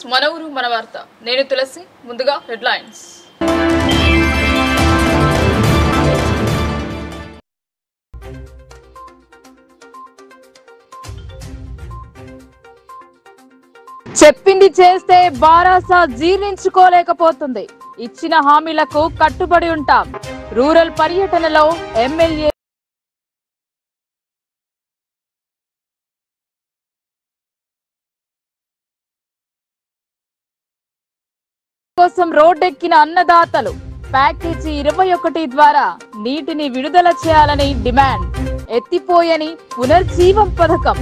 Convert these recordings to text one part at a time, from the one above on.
మన ఊరు మన వార్త నేను తులసి ముందుగా హెడ్లైన్స్ చెప్పింది చేస్తే బారాసా జీర్ణించుకోలేకపోతుంది ఇచ్చిన హామీలకు కట్టుబడి ఉంటాం రూరల్ పర్యటనలో ఎమ్మెల్యే కోసం రోడ్డెక్కిన అన్నదాతలు ప్యాకేజీ ఇరవై ఒకటి ద్వారా నీటిని విడుదల చేయాలని డిమాండ్ ఎత్తిపోయని పునర్జీవం పథకం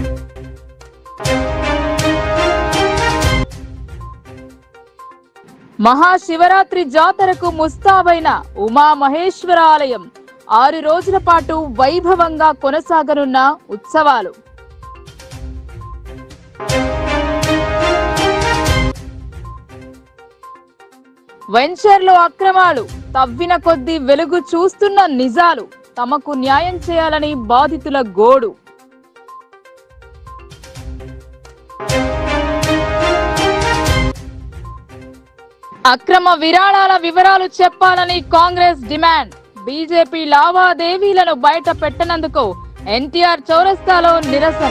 మహాశివరాత్రి జాతరకు ముస్తాబైన ఉమా మహేశ్వర ఆలయం ఆరు రోజుల పాటు వైభవంగా కొనసాగనున్న ఉత్సవాలు వెంచర్లో అక్రమాలు తవ్విన కొద్దీ వెలుగు చూస్తున్న నిజాలు తమకు న్యాయం చేయాలని బాధితుల గోడు అక్రమ విరాళాల వివరాలు చెప్పాలని కాంగ్రెస్ డిమాండ్ బీజేపీ లావాదేవీలను బయట పెట్టనందుకు ఎన్టీఆర్ చౌరస్తాలో నిరసన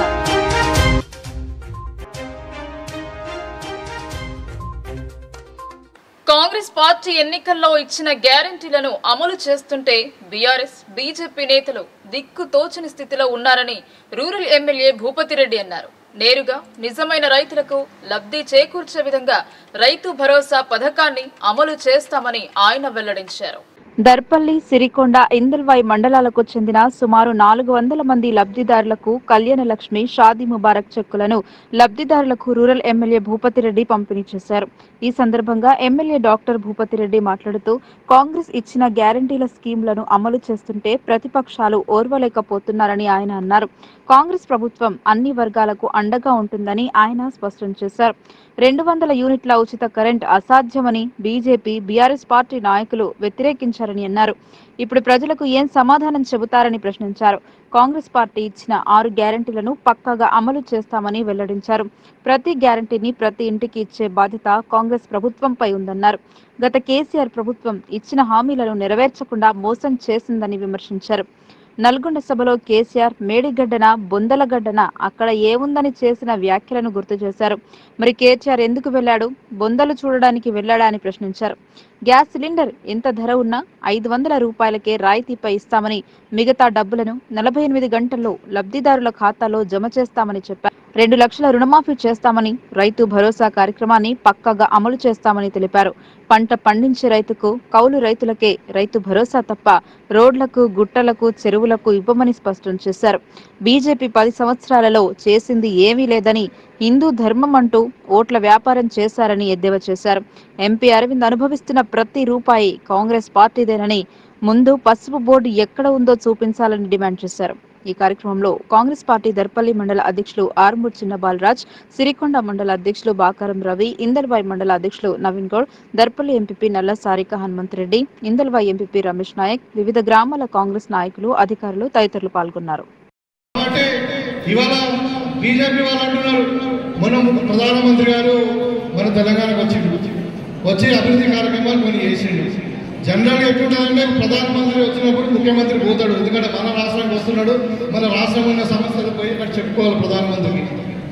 కాంగ్రెస్ పార్టీ ఎన్నికల్లో ఇచ్చిన గ్యారంటీలను అమలు చేస్తుంటే బీఆర్ఎస్ బీజేపీ నేతలు దిక్కు తోచని స్థితిలో ఉన్నారని రూరల్ ఎమ్మెల్యే భూపతిరెడ్డి అన్నారు నేరుగా నిజమైన రైతులకు లబ్ధి చేకూర్చే విధంగా రైతు భరోసా పథకాన్ని అమలు చేస్తామని ఆయన వెల్లడించారు దర్పల్లి సిరికొండ ఇందల్వాయి మండలాలకు చెందిన సుమారు నాలుగు వందల మంది లబ్ధిదారులకు కళ్యాణ లక్ష్మి షాదీ ముబారక్ చెక్కులను లబ్ధిదారులకు రూరల్ ఎమ్మెల్యే భూపతిరెడ్డి పంపిణీ చేశారు ఈ సందర్భంగా ఎమ్మెల్యే డాక్టర్ భూపతిరెడ్డి మాట్లాడుతూ కాంగ్రెస్ ఇచ్చిన గ్యారంటీల స్కీంలను అమలు చేస్తుంటే ప్రతిపక్షాలు ఓర్వలేకపోతున్నారని ఆయన అన్నారు కాంగ్రెస్ ప్రభుత్వం అన్ని వర్గాలకు అండగా ఉంటుందని ఆయన స్పష్టం చేశారు రెండు వందల యూనిట్ల ఉచిత కరెంట్ అసాధ్యమని బీజేపీ బీఆర్ఎస్ పార్టీ నాయకులు వ్యతిరేకించారని అన్నారు ఇప్పుడు ప్రజలకు ఏం సమాధానం చెబుతారని ప్రశ్నించారు కాంగ్రెస్ పార్టీ ఇచ్చిన ఆరు గ్యారంటీలను పక్కాగా అమలు చేస్తామని వెల్లడించారు ప్రతి గ్యారంటీని ప్రతి ఇంటికి ఇచ్చే బాధ్యత కాంగ్రెస్ ప్రభుత్వంపై ఉందన్నారు గత కేసీఆర్ ప్రభుత్వం ఇచ్చిన హామీలను నెరవేర్చకుండా మోసం చేసిందని విమర్శించారు నల్గొండ సభలో కేసీఆర్ మేడిగడ్డన బొందలగడ్డన అక్కడ ఏముందని చేసిన వ్యాఖ్యలను గుర్తు చేశారు మరి కేసీఆర్ ఎందుకు వెళ్ళాడు బొందలు చూడడానికి వెళ్ళాడా అని ప్రశ్నించారు గ్యాస్ సిలిండర్ ఎంత ధర ఉన్నా ఐదు వందల రూపాయలకే రాయితీపై ఇస్తామని మిగతా డబ్బులను నలభై ఎనిమిది గంటల్లో లబ్ధిదారుల ఖాతాలో జమ చేస్తామని చెప్పారు రెండు లక్షల రుణమాఫీ చేస్తామని రైతు భరోసా కార్యక్రమాన్ని పక్కాగా అమలు చేస్తామని తెలిపారు పంట పండించే రైతుకు కౌలు రైతులకే రైతు భరోసా తప్ప రోడ్లకు గుట్టలకు చెరువులకు ఇవ్వమని స్పష్టం చేశారు బీజేపీ పది సంవత్సరాలలో చేసింది ఏమీ లేదని హిందూ ధర్మం అంటూ ఓట్ల వ్యాపారం చేశారని ఎద్దేవా చేశారు ఎంపీ అరవింద్ అనుభవిస్తున్న ప్రతి రూపాయి కాంగ్రెస్ పార్టీదేనని ముందు పసుపు బోర్డు ఎక్కడ ఉందో చూపించాలని డిమాండ్ చేశారు ఈ కార్యక్రమంలో కాంగ్రెస్ పార్టీ దర్పల్లి మండల అధ్యక్షులు ఆర్మూర్ చిన్న బాలరాజ్ సిరికొండ మండల అధ్యక్షులు బాకారం రవి ఇందల్వాయి మండల అధ్యక్షులు నవీన్ గౌడ్ దర్పల్లి ఎంపీపీ నల్ల సారిక హనుమంత్ రెడ్డి ఇందల్వాయి ఎంపీపీ రమేష్ నాయక్ వివిధ గ్రామాల కాంగ్రెస్ నాయకులు అధికారులు తదితరులు పాల్గొన్నారు కాబట్టి ఇవాళ బీజేపీ వాళ్ళు అంటున్నారు మన ప్రధానమంత్రి గారు మన తెలంగాణకు వచ్చిండు వచ్చి అభివృద్ధి కార్యక్రమాలు కొన్ని చేసిండు జనరల్గా ఎట్లుంటుందంటే ప్రధానమంత్రి వచ్చినప్పుడు ముఖ్యమంత్రి పోతాడు ఎందుకంటే మన రాష్ట్రానికి వస్తున్నాడు మన రాష్ట్రం ఉన్న సమస్యలు పోయి ఇక్కడ చెప్పుకోవాలి ప్రధానమంత్రికి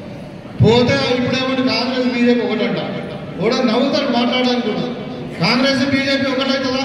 పోతే ఇప్పుడేమంటే కాంగ్రెస్ బీజేపీ ఒకటంట కూడా నవ్వుతాడు మాట్లాడడానికి కూడా కాంగ్రెస్ బీజేపీ ఒకటవుతుందా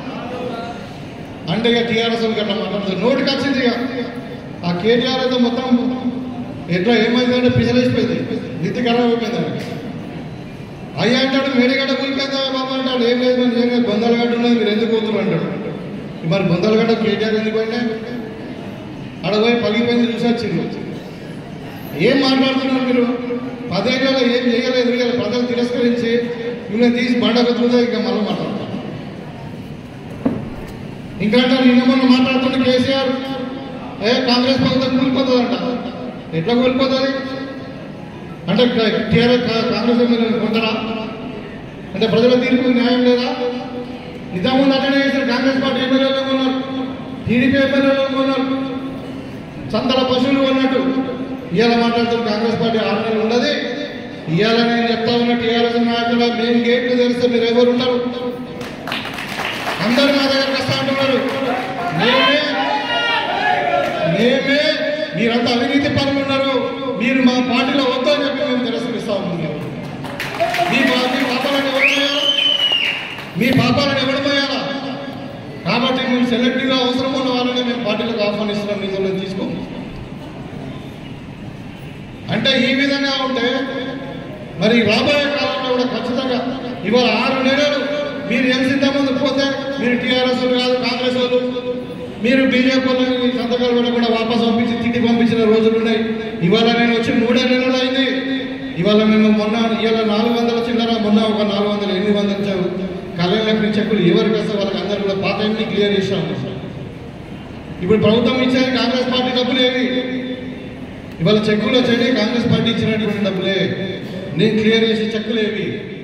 అంటే ఇక టీఆర్ఎస్ గట్లా మాట్లాడుతుంది నోటికి వచ్చింది ఇక ఆ కేటీఆర్ అయితే మొత్తం ఎట్లా ఏమైందంటే పిసలేసిపోయింది నిధి ఖరాబ్ అయిపోయింది అయ్యా అంటాడు మేడిగడ్డ కూలిపోయిందా బాబా అంటాడు ఏం లేదు మరి ఏం లేదు బొందలగడ్డ ఉన్నది మీరు ఎందుకు పోతున్నారు అంటాడు మరి బొందలగడ్డ కేటీఆర్ ఎందుకు పోయినా ఆడ పోయి పగిలిపోయింది చూసి వచ్చింది ఏం మాట్లాడుతున్నారు మీరు పదేళ్ళలో ఏం చేయలేదు ఇవాళ ప్రజలు తిరస్కరించి మిమ్మల్ని తీసి బండ బతుకుతుంది ఇంకా మళ్ళీ మాట్లాడతారు ఇంకా అంటారు నిన్న మొన్న మాట్లాడుతున్న కేసీఆర్ ఏ కాంగ్రెస్ ప్రభుత్వం కూలిపోతుందంట ఎట్లా కూలిపోతుంది అంటే టీఆర్ఎస్ కాంగ్రెస్ ఎమ్మెల్యేలు కొంటారా అంటే ప్రజల తీర్పు న్యాయం లేదా నిజాముందు అటెండ్ చేసిన కాంగ్రెస్ పార్టీ ఎమ్మెల్యేలు ఉన్నారు టీడీపీ ఎమ్మెల్యేలు ఉన్నారు చందల పశువులు ఉన్నట్టు ఇవాళ మాట్లాడుతున్న కాంగ్రెస్ పార్టీ ఆరు నెలలు ఉన్నది ఇవాళ నేను చెప్తా ఉన్న టీఆర్ఎస్ నాయకుల మెయిన్ గేట్లు తెలిస్తే మీరు ఎవరు ఉండరు అందరు మా దగ్గరకు వస్తా అంటున్నారు మేమే మేమే మీరంతా అవినీతి పనులు ఉన్నారు మీరు మా పార్టీలో వద్దు అని చెప్పి మేము తిరస్కరిస్తా ఉన్నాం మీ పా- మీ పాపాలను ఎవరు మోయాలా మీ పాపాలను ఎవరు మోయాలా కాబట్టి మేము సెలెక్టివ్గా అవసరం ఉన్న వాళ్ళని మేము పార్టీలకు ఆహ్వానిస్తున్నాం నిధులను తీసుకోం అంటే ఈ విధంగా ఉంటే మరి రాబోయే కాలంలో కూడా ఖచ్చితంగా ఇవాళ ఆరు నెలలు మీరు ఎంత ముందు పోతే మీరు టీఆర్ఎస్ వాళ్ళు కాదు కాంగ్రెస్ వాళ్ళు మీరు బీజేపీ వాళ్ళని సంతకాలు కూడా కూడా వాపస్ పంపించి తిట్టి పంపించిన రోజులు ఉన్నాయి ఇవాళ నేను వచ్చి మూడే నెలలు అయింది ఇవాళ మేము మొన్న ఇవాళ నాలుగు వందల చిల్లర మొన్న ఒక నాలుగు వందల ఎనిమిది వందల చె- కళ్యాణ లక్ష్మి చెక్కులు ఎవరికి వస్తే వాళ్ళకి అందరూ కూడా పాత అన్ని క్లియర్ చేశాము ఇప్పుడు ప్రభుత్వం ఇచ్చేది కాంగ్రెస్ పార్టీ డబ్బులు ఏవి ఇవాళ చెక్కులు వచ్చేది కాంగ్రెస్ పార్టీ ఇచ్చినటువంటి డబ్బులే నేను క్లియర్ చేసి చెక్కులు ఏవి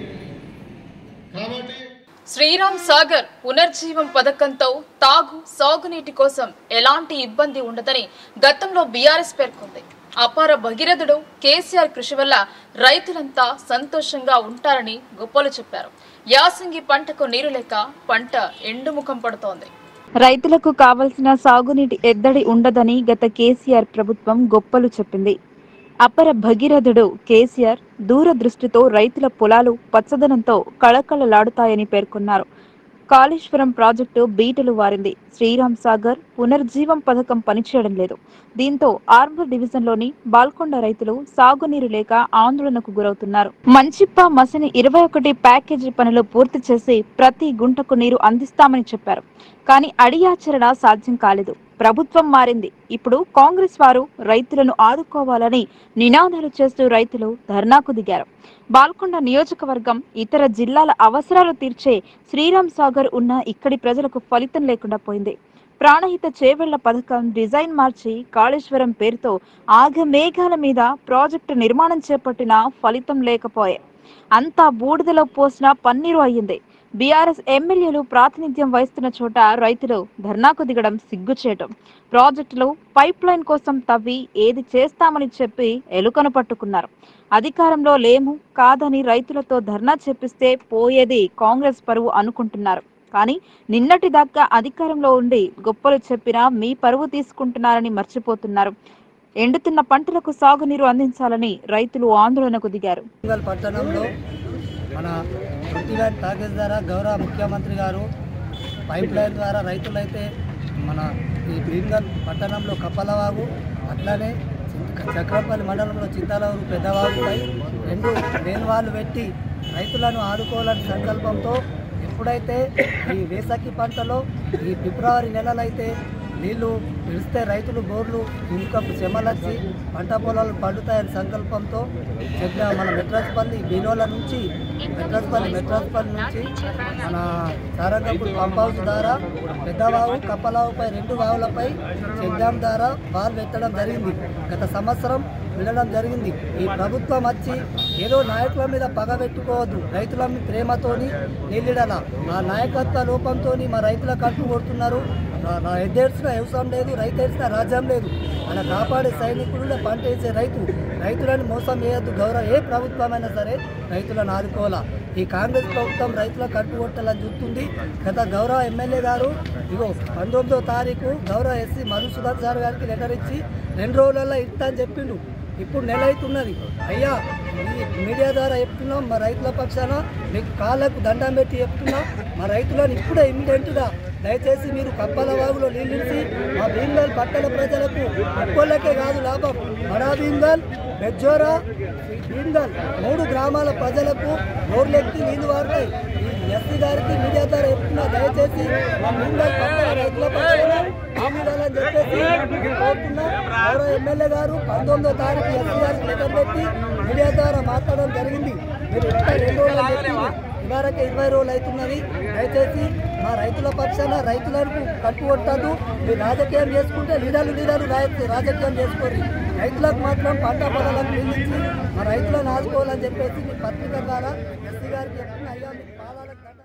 కాబట్టి శ్రీరామ్ సాగర్ పునర్జీవం పథకంతో తాగు సాగునీటి కోసం ఎలాంటి ఇబ్బంది ఉండదని గతంలో బీఆర్ఎస్ పేర్కొంది అపార భగీరథుడు కేసీఆర్ కృషి వల్ల రైతులంతా సంతోషంగా ఉంటారని గొప్పలు చెప్పారు యాసంగి పంటకు నీరు లేక పంట ఎండుముఖం పడుతోంది రైతులకు కావలసిన సాగునీటి ఎద్దడి ఉండదని గత కేసీఆర్ ప్రభుత్వం గొప్పలు చెప్పింది అపర భగీరథుడు కేసీఆర్ దూరదృష్టితో రైతుల పొలాలు పచ్చదనంతో కళకళలాడుతాయని పేర్కొన్నారు కాళేశ్వరం ప్రాజెక్టు బీటలు వారింది శ్రీరామ్ సాగర్ పునర్జీవం పథకం పనిచేయడం లేదు దీంతో ఆర్మూర్ డివిజన్లోని బాల్కొండ రైతులు సాగునీరు లేక ఆందోళనకు గురవుతున్నారు మంచిప్ప మసిని ఇరవై ఒకటి ప్యాకేజీ పనులు పూర్తి చేసి ప్రతి గుంటకు నీరు అందిస్తామని చెప్పారు కానీ అడియాచరణ సాధ్యం కాలేదు ప్రభుత్వం మారింది ఇప్పుడు కాంగ్రెస్ వారు రైతులను ఆదుకోవాలని నినాదాలు చేస్తూ రైతులు ధర్నాకు దిగారు బాల్కొండ నియోజకవర్గం ఇతర జిల్లాల అవసరాలు తీర్చే శ్రీరామ్ సాగర్ ఉన్న ఇక్కడి ప్రజలకు ఫలితం లేకుండా పోయింది ప్రాణహిత చేవెళ్ల పథకం డిజైన్ మార్చి కాళేశ్వరం పేరుతో ఆగమేఘాల మీద ప్రాజెక్టు నిర్మాణం చేపట్టినా ఫలితం లేకపోయే అంతా బూడిదలో పోసిన పన్నీరు అయ్యింది బీఆర్ఎస్ ఎమ్మెల్యేలు ప్రాతినిధ్యం వహిస్తున్న చోట రైతులు ధర్నాకు దిగడం సిగ్గుచేయటం ప్రాజెక్టులో పైప్ లైన్ కోసం తవ్వి ఏది చేస్తామని చెప్పి ఎలుకను పట్టుకున్నారు అధికారంలో లేము కాదని రైతులతో ధర్నా చేపిస్తే పోయేది కాంగ్రెస్ పరువు అనుకుంటున్నారు కానీ నిన్నటి దాకా అధికారంలో ఉండి గొప్పలు చెప్పినా మీ పరువు తీసుకుంటున్నారని మర్చిపోతున్నారు ఎండుతున్న పంటలకు సాగునీరు అందించాలని రైతులు ఆందోళనకు దిగారు వరంగల్ పట్టణంలో మన ట్వంటీ నైన్ ప్యాకేజ్ ద్వారా గౌరవ ముఖ్యమంత్రి గారు పైప్ లైన్ ద్వారా రైతులైతే మన ఈ గ్రీన్గల్ పట్టణంలో కప్పలవాగు అట్లానే చింత- చక్రపల్లి మండలంలో చింతలవాగు పెద్దవాగుపై రెండు వేణువాళ్ళు పెట్టి రైతులను ఆదుకోవాలని సంకల్పంతో ఎప్పుడైతే ఈ వేసకి పంటలో ఈ ఫిబ్రవరి నెలలైతే నీళ్లు పిలిస్తే రైతులు బోర్లు ఇంకా చెమలచ్చి పంట పొలాలు పండుతాయని సంకల్పంతో చెడ్డ మన మెట్రాస్పల్లి బీనోల నుంచి మెట్రాస్పల్లి మెట్రాస్పల్లి నుంచి మన సారంగపూర్ పంప్ హౌస్ ద్వారా పెద్దవాగు కప్పలావుపై రెండు వాగులపై చెక్ డ్యామ్ ద్వారా బాల్ పెట్టడం జరిగింది గత సంవత్సరం వెళ్ళడం జరిగింది ఈ ప్రభుత్వం వచ్చి ఏదో నాయకుల మీద పగ పెట్టుకోవద్దు రైతుల మీద ప్రేమతోని నీళ్ళిడాల ఆ నాయకత్వ లోపంతోని మా రైతుల కట్టు కొడుతున్నారు నా- నా ఎద్దేడ్చిన వ్యవసాయం లేదు రైతు ఏడ్చిన రాజ్యం లేదు మన కాపాడే సైనికుడు పంట వేసే రైతు రైతులను మోసం చేయొద్దు గౌరవ ఏ ప్రభుత్వమైనా సరే రైతులను ఆదుకోవాలా ఈ కాంగ్రెస్ ప్రభుత్వం రైతుల కట్టు కొట్టాలని చూస్తుంది గత గౌరవ ఎమ్మెల్యే గారు ఇగో పంతొమ్మిదో తారీఖు గౌరవ ఎస్సీ మధుసూదన్ సార్ గారికి లెటర్ ఇచ్చి రెండు రోజులలో ఇస్తా అని చెప్పిండు ఇప్పుడు నెల అవుతున్నది అయ్యా ఈ మీడియా ద్వారా చెప్తున్నాం మా రైతుల పక్షాన మీకు కాళ్ళకు దండం పెట్టి చెప్తున్నాం మా రైతులను ఇప్పుడే ఇమ్మీడియట్గా దయచేసి మీరు కప్పల వాగులో నీళ్ళించి మా భీమ్గల్ పట్టణ ప్రజలకు ఒక్కోళ్ళకే కాదు లాభం బడా భీమ్గల్ బెజ్జోరా భీమ్గల్ మూడు గ్రామాల ప్రజలకు నోర్లెత్తి నీళ్లు వారుతాయి ఈ ఎస్సీ గారికి మీడియా ద్వారా చెప్తున్నా దయచేసి మా భీమ్గల్ పట్టణ రైతుల పక్షాన హామీలని చెప్పేసి కోరుతున్నా గౌరవ ఎమ్మెల్యే గారు పంతొమ్మిదో తారీఖు ఎస్సీ గారికి లెటర్ పెట్టి మీడియా ద్వారా మాట్లాడడం జరిగింది మీరు ఇంకా రెండు రోజులు అని చెప్పింది ఇవాళకి ఇరవై రోజులు అవుతున్నది దయచేసి మా రైతుల పక్షాన రైతులకు కట్టు కొట్టద్దు మీరు రాజకీయం చేసుకుంటే లీడర్లు లీడర్లు రాయ- రాజకీయం చేసుకోరు రైతులకు మాత్రం పంట పొలాలకు నిందించి మా రైతులను ఆదుకోవాలని చెప్పేసి మీ పత్రిక ద్వారా ఎస్సీ గారికి చెప్తున్నా అయ్యా మీ పాదాలకు దండం ఎడప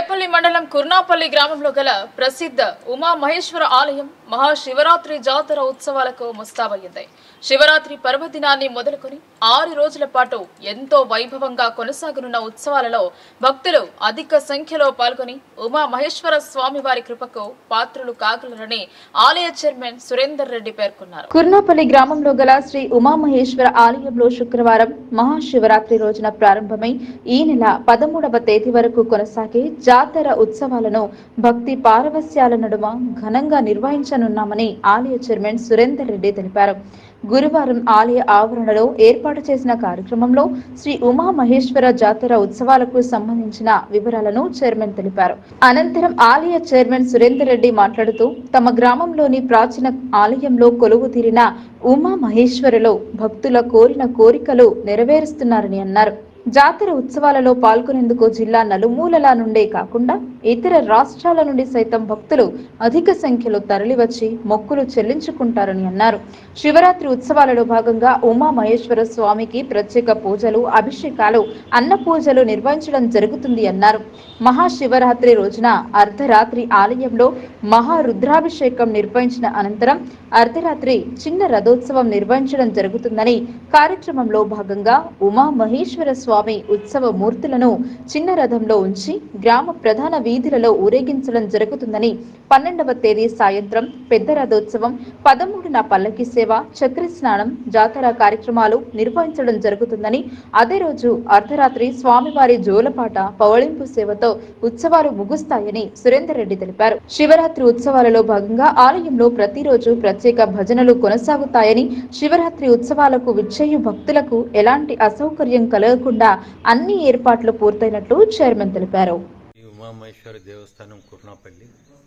రేపల్లి మండలం కుర్నాపల్లి గ్రామంలో గల ప్రసిద్ధ ఉమా మహేశ్వర ఆలయం మహాశివరాత్రి జాతర ఉత్సవాలకు ముస్తాబయ్యింది శివరాత్రి పర్వదినాన్ని మొదలుకొని ఆరు రోజుల పాటు ఎంతో వైభవంగా కొనసాగనున్న ఉత్సవాలలో భక్తులు అధిక సంఖ్యలో పాల్గొని ఉమా మహేశ్వర స్వామి వారి కృపకు పాత్రులు కాగలరని ఆలయ చైర్మన్ సురేందర్ రెడ్డి పేర్కొన్నారు కుర్నాపల్లి గ్రామంలో గల శ్రీ ఉమామహేశ్వర ఆలయంలో శుక్రవారం మహాశివరాత్రి రోజున ప్రారంభమై ఈ నెల పదమూడవ తేదీ వరకు కొనసాగే జాతర ఉత్సవాలను భక్తి పారవస్యాల నడుమ ఘనంగా నిర్వహించనున్నామని ఆలయ చైర్మన్ సురేందర్ రెడ్డి తెలిపారు గురువారం ఆలయ ఆవరణలో ఏర్పాటు చేసిన కార్యక్రమంలో శ్రీ ఉమా మహేశ్వర జాతర ఉత్సవాలకు సంబంధించిన వివరాలను చైర్మన్ తెలిపారు అనంతరం ఆలయ చైర్మన్ సురేందర్ రెడ్డి మాట్లాడుతూ తమ గ్రామంలోని ప్రాచీన ఆలయంలో కొలువు తీరిన ఉమా మహేశ్వరలో భక్తుల కోరిన కోరికలు నెరవేరుస్తున్నారని అన్నారు జాతర ఉత్సవాలలో పాల్గొనేందుకు జిల్లా నలుమూలల నుండే కాకుండా ఇతర రాష్ట్రాల నుండి సైతం భక్తులు అధిక సంఖ్యలో తరలివచ్చి మొక్కులు చెల్లించుకుంటారని అన్నారు శివరాత్రి ఉత్సవాలలో భాగంగా ఉమా మహేశ్వర స్వామికి ప్రత్యేక పూజలు అభిషేకాలు అన్న పూజలు నిర్వహించడం జరుగుతుంది అన్నారు మహాశివరాత్రి రోజున అర్ధరాత్రి ఆలయంలో మహారుద్రాభిషేకం నిర్వహించిన అనంతరం అర్ధరాత్రి చిన్న రథోత్సవం నిర్వహించడం జరుగుతుందని కార్యక్రమంలో భాగంగా ఉమా మహేశ్వర స్వామి ఉత్సవ మూర్తులను చిన్న రథంలో ఉంచి గ్రామ ప్రధాన వీధులలో ఊరేగించడం జరుగుతుందని పన్నెండవ తేదీ సాయంత్రం పెద్ద రథోత్సవం పదమూడున పల్లకి సేవ చక్ర స్నానం జాతర కార్యక్రమాలు నిర్వహించడం జరుగుతుందని అదే రోజు అర్ధరాత్రి స్వామివారి జోలపాట పవళింపు సేవతో ఉత్సవాలు ముగుస్తాయని సురేందర్ రెడ్డి తెలిపారు శివరాత్రి ఉత్సవాలలో భాగంగా ఆలయంలో ప్రతిరోజు ప్రత్యేక భజనలు కొనసాగుతాయని శివరాత్రి ఉత్సవాలకు విచ్చేయు భక్తులకు ఎలాంటి అసౌకర్యం కలగకుండా అన్ని ఏర్పాట్లు పూర్తయినట్లు చైర్మన్ తెలిపారు ఈ ఉమామహేశ్వర దేవస్థానం కుర్నాపల్లి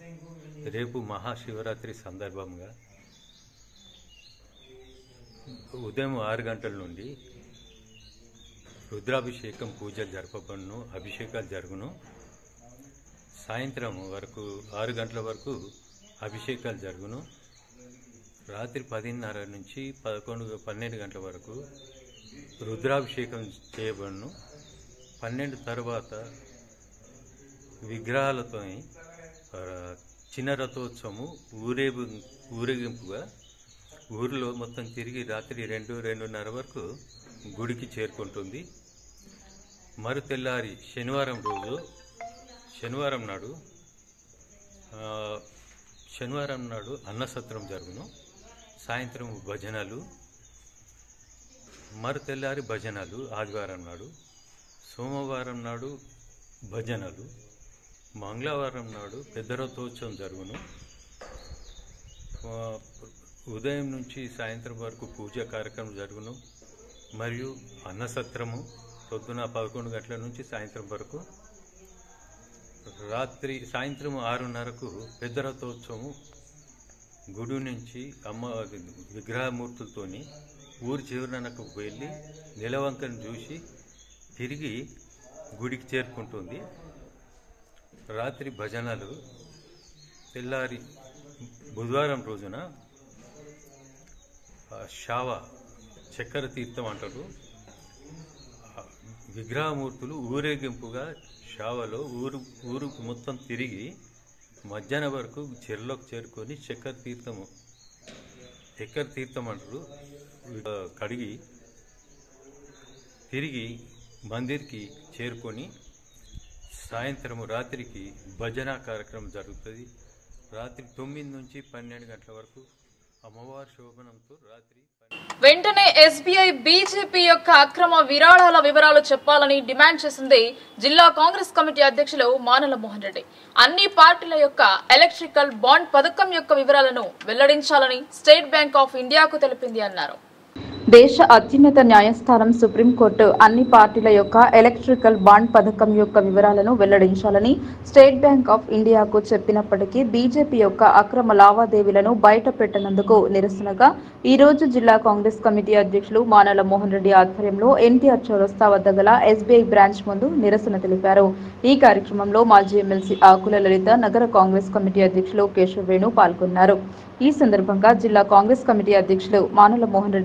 రేపు మహాశివరాత్రి సందర్భంగా ఉదయం ఆరు గంటల నుండి రుద్రాభిషేకం పూజలు జరపబడును అభిషేకాలు జరుగును సాయంత్రం వరకు ఆరు గంటల వరకు అభిషేకాలు జరుగును రాత్రి పదిన్నర నుంచి పదకొండు పన్నెండు గంటల వరకు రుద్రాభిషేకం చేయబడును పన్నెండు తర్వాత విగ్రహాలతో చిన్న రథోత్సవము ఊరేగు ఊరేగింపుగా ఊరిలో మొత్తం తిరిగి రాత్రి రెండు రెండున్నర వరకు గుడికి చేరుకుంటుంది మరు తెల్లారి శనివారం రోజు శనివారం నాడు ఆ, శనివారం నాడు అన్నసత్రం జరుగును సాయంత్రం భజనలు మరు తెల్లారి భజనలు ఆదివారం నాడు సోమవారం నాడు భజనలు మంగళవారం నాడు పెద్ద రథోత్సవం జరుగును ఆ, ఉదయం నుంచి సాయంత్రం వరకు పూజ కార్యక్రమం జరుగును మరియు అన్నసత్రము పొద్దున పదకొండు గంటల నుంచి సాయంత్రం వరకు రాత్రి సాయంత్రం ఆరున్నరకు పెద్ద రథోత్సవము గుడి నుంచి అమ్మ విగ్రహమూర్తులతోని ఊరి చివరనకు వెళ్ళి నిలవంకను చూసి తిరిగి గుడికి చేరుకుంటుంది రాత్రి భజనలు తెల్లారి బుధవారం రోజున ఆ, శావ చక్కెర తీర్థం అంటారు ఆ, విగ్రహమూర్తులు ఊరేగింపుగా షావలో ఊరు ఊరు మొత్తం తిరిగి మధ్యాహ్నం వరకు చెరులోకి చేరుకొని చక్కెర తీర్థము చక్కెర తీర్థం అంటారు ఆ, కడిగి తిరిగి మందిర్కి చేరుకొని సాయంత్రము రాత్రికి భజన కార్యక్రమం జరుగుతుంది రాత్రి తొమ్మిది నుంచి పన్నెండు గంటల వరకు అమ్మవారి శోభనంతో రాత్రి పన్నెండు వెంటనే ఎస్బీఐ బీజేపీ యొక్క అక్రమ విరాళాల వివరాలు చెప్పాలని డిమాండ్ చేసింది జిల్లా కాంగ్రెస్ కమిటీ అధ్యక్షులు మానల మోహన్ రెడ్డి అన్ని పార్టీల యొక్క ఎలక్ట్రికల్ బాండ్ పథకం యొక్క వివరాలను వెల్లడించాలని స్టేట్ బ్యాంక్ ఆఫ్ ఇండియాకు తెలిపింది అన్నారు దేశ అత్యున్నత న్యాయస్థానం సుప్రీంకోర్టు అన్ని పార్టీల యొక్క ఎలక్ట్రికల్ బాండ్ పథకం యొక్క వివరాలను వెల్లడించాలని స్టేట్ బ్యాంక్ ఆఫ్ ఇండియాకు చెప్పినప్పటికీ బీజేపీ యొక్క అక్రమ లావాదేవీలను బయట పెట్టనందుకు నిరసనగా ఈ రోజు జిల్లా కాంగ్రెస్ కమిటీ అధ్యక్షులు మానల మోహన్ రెడ్డి ఆధ్వర్యంలో ఎన్టీఆర్ చౌరస్తా వద్ద గల ఎస్బీఐ బ్రాంచ్ ముందు నిరసన తెలిపారు ఈ కార్యక్రమంలో మాజీ ఎమ్మెల్సీ ఆకుల లలిత నగర కాంగ్రెస్ కమిటీ అధ్యక్షులు కేశవ్ వేణు పాల్గొన్నారు ఈ సందర్భంగా జిల్లా కాంగ్రెస్ కమిటీ అధ్యక్షులు మానుల మోహన్ రెడ్డి మాట్లాడుతూ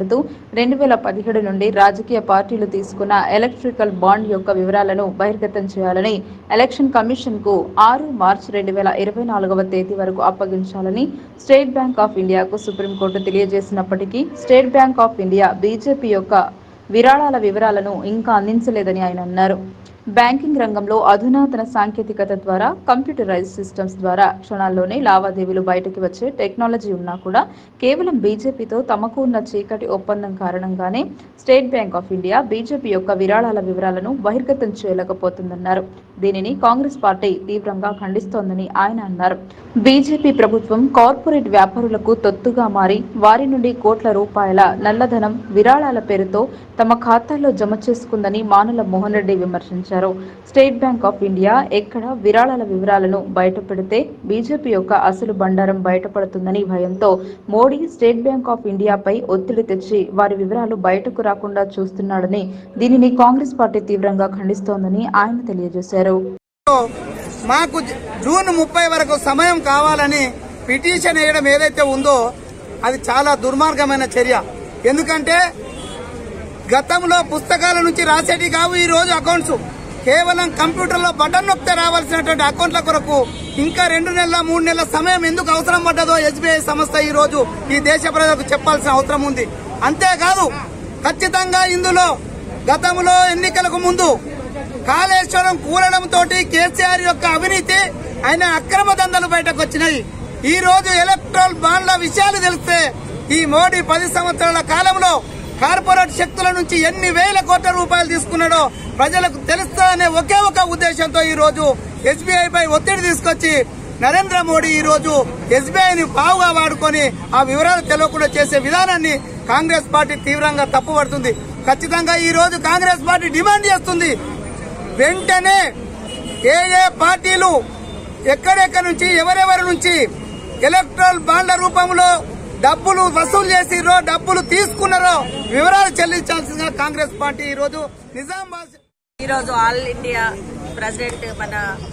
మాట్లాడుతూ రెండు వేల పదిహేడు నుండి రాజకీయ పార్టీలు తీసుకున్న ఎలక్ట్రికల్ బాండ్ యొక్క వివరాలను బహిర్గతం చేయాలని ఎలక్షన్ కమిషన్ కు ఆరు మార్చి రెండు వేల ఇరవై నాలుగవ తేదీ వరకు అప్పగించాలని స్టేట్ బ్యాంక్ ఆఫ్ ఇండియాకు సుప్రీంకోర్టు తెలియజేసినప్పటికీ state bank of India BJP యొక్క విరాళాల వివరాలను ఇంకా అందించలేదని ఆయన అన్నారు బ్యాంకింగ్ రంగంలో అధునాతన సాంకేతికత ద్వారా కంప్యూటరైజ్ సిస్టమ్స్ ద్వారా క్షణాల్లోనే లావాదేవీలు బయటకు వచ్చే టెక్నాలజీ ఉన్నా కూడా కేవలం బీజేపీతో తమకు ఉన్న చీకటి ఒప్పందం కారణంగానే state bank of India BJP యొక్క విరాళాల వివరాలను బహిర్గతం చేయలేకపోతుందన్నారు దీనిని కాంగ్రెస్ పార్టీ తీవ్రంగా ఖండిస్తోందని ఆయన అన్నారు బీజేపీ ప్రభుత్వం కార్పొరేట్ వ్యాపారులకు తొత్తుగా మారి వారి నుండి కోట్ల రూపాయల నల్లధనం విరాళాల పేరుతో తమ ఖాతాల్లో జమ చేసుకుందని మానుల మోహన్ రెడ్డి విమర్శించారు స్టేట్ బ్యాంక్ ఆఫ్ ఇండియా ఎక్కడ విరాళాల వివరాలను బయటపెడితే బీజేపీ యొక్క అసలు బండారం బయటపడుతుందని భయంతో మోడీ స్టేట్ బ్యాంక్ ఆఫ్ ఇండియాపై ఒత్తిడి తెచ్చి వారి వివరాలు బయటకు రాకుండా చూస్తున్నాడని దీనిని కాంగ్రెస్ పార్టీ తీవ్రంగా ఖండిస్తోందని ఆయన తెలియజేశారు మాకు జ- జూన్ ముప్పై వరకు సమయం కావాలని పిటిషన్ వేయడం ఏదైతే ఉందో అది చాలా దుర్మార్గమైన చర్య ఎందుకంటే గతంలో పుస్తకాల నుంచి రాసేటి కావు ఈ రోజు అకౌంట్స్ కేవలం కంప్యూటర్లో బటన్ నొక్కితే రావాల్సినటువంటి అకౌంట్ల కొరకు ఇంకా రెండు నెలల మూడు నెలల సమయం ఎందుకు అవసరం పడ్డదో ఎస్బీఐ సంస్థ ఈ రోజు ఈ దేశ ప్రజలకు చెప్పాల్సిన అవసరం ఉంది అంతేకాదు ఖచ్చితంగా ఇందులో గతంలో ఎన్నికలకు ముందు కాళేశ్వరం కూలడం తోటి కేసీఆర్ యొక్క అవినీతి ఆయన అక్రమ దందలు బయటకు వచ్చినాయి ఈ రోజు ఎలక్ట్రల్ బాండ్ల విషయాలు తెలిస్తే ఈ మోడీ పది సంవత్సరాల కాలంలో కార్పొరేట్ శక్తుల నుంచి ఎన్ని వేల కోట్ల రూపాయలు తీసుకున్నాడో ప్రజలకు తెలుస్తుందనే ఒకే ఒక ఉద్దేశంతో ఈ రోజు ఎస్బీఐ పై ఒత్తిడి తీసుకొచ్చి నరేంద్ర మోడీ ఈ రోజు ఎస్బీఐని పావుగా వాడుకొని ఆ వివరాలు తెలియకుండా చేసే విధానాన్ని కాంగ్రెస్ పార్టీ తీవ్రంగా తప్పుపడుతుంది ఖచ్చితంగా ఈ రోజు కాంగ్రెస్ పార్టీ డిమాండ్ చేస్తుంది వెంటనే ఏ ఏ పార్టీలు ఎక్కడెక్కడి నుంచి ఎవరెవరి నుంచి ఎలక్ట్రల్ బాండ్ల రూపంలో డబ్బులు వసూలు చేసిరో డబ్బులు తీసుకున్నారో వివరాలు చెల్లించాల్సిందిగా కాంగ్రెస్ పార్టీ ఈ రోజు నిజామాబాద్ ఈరోజు ఆల్ ఇండియా ప్రెసిడెంట్ మన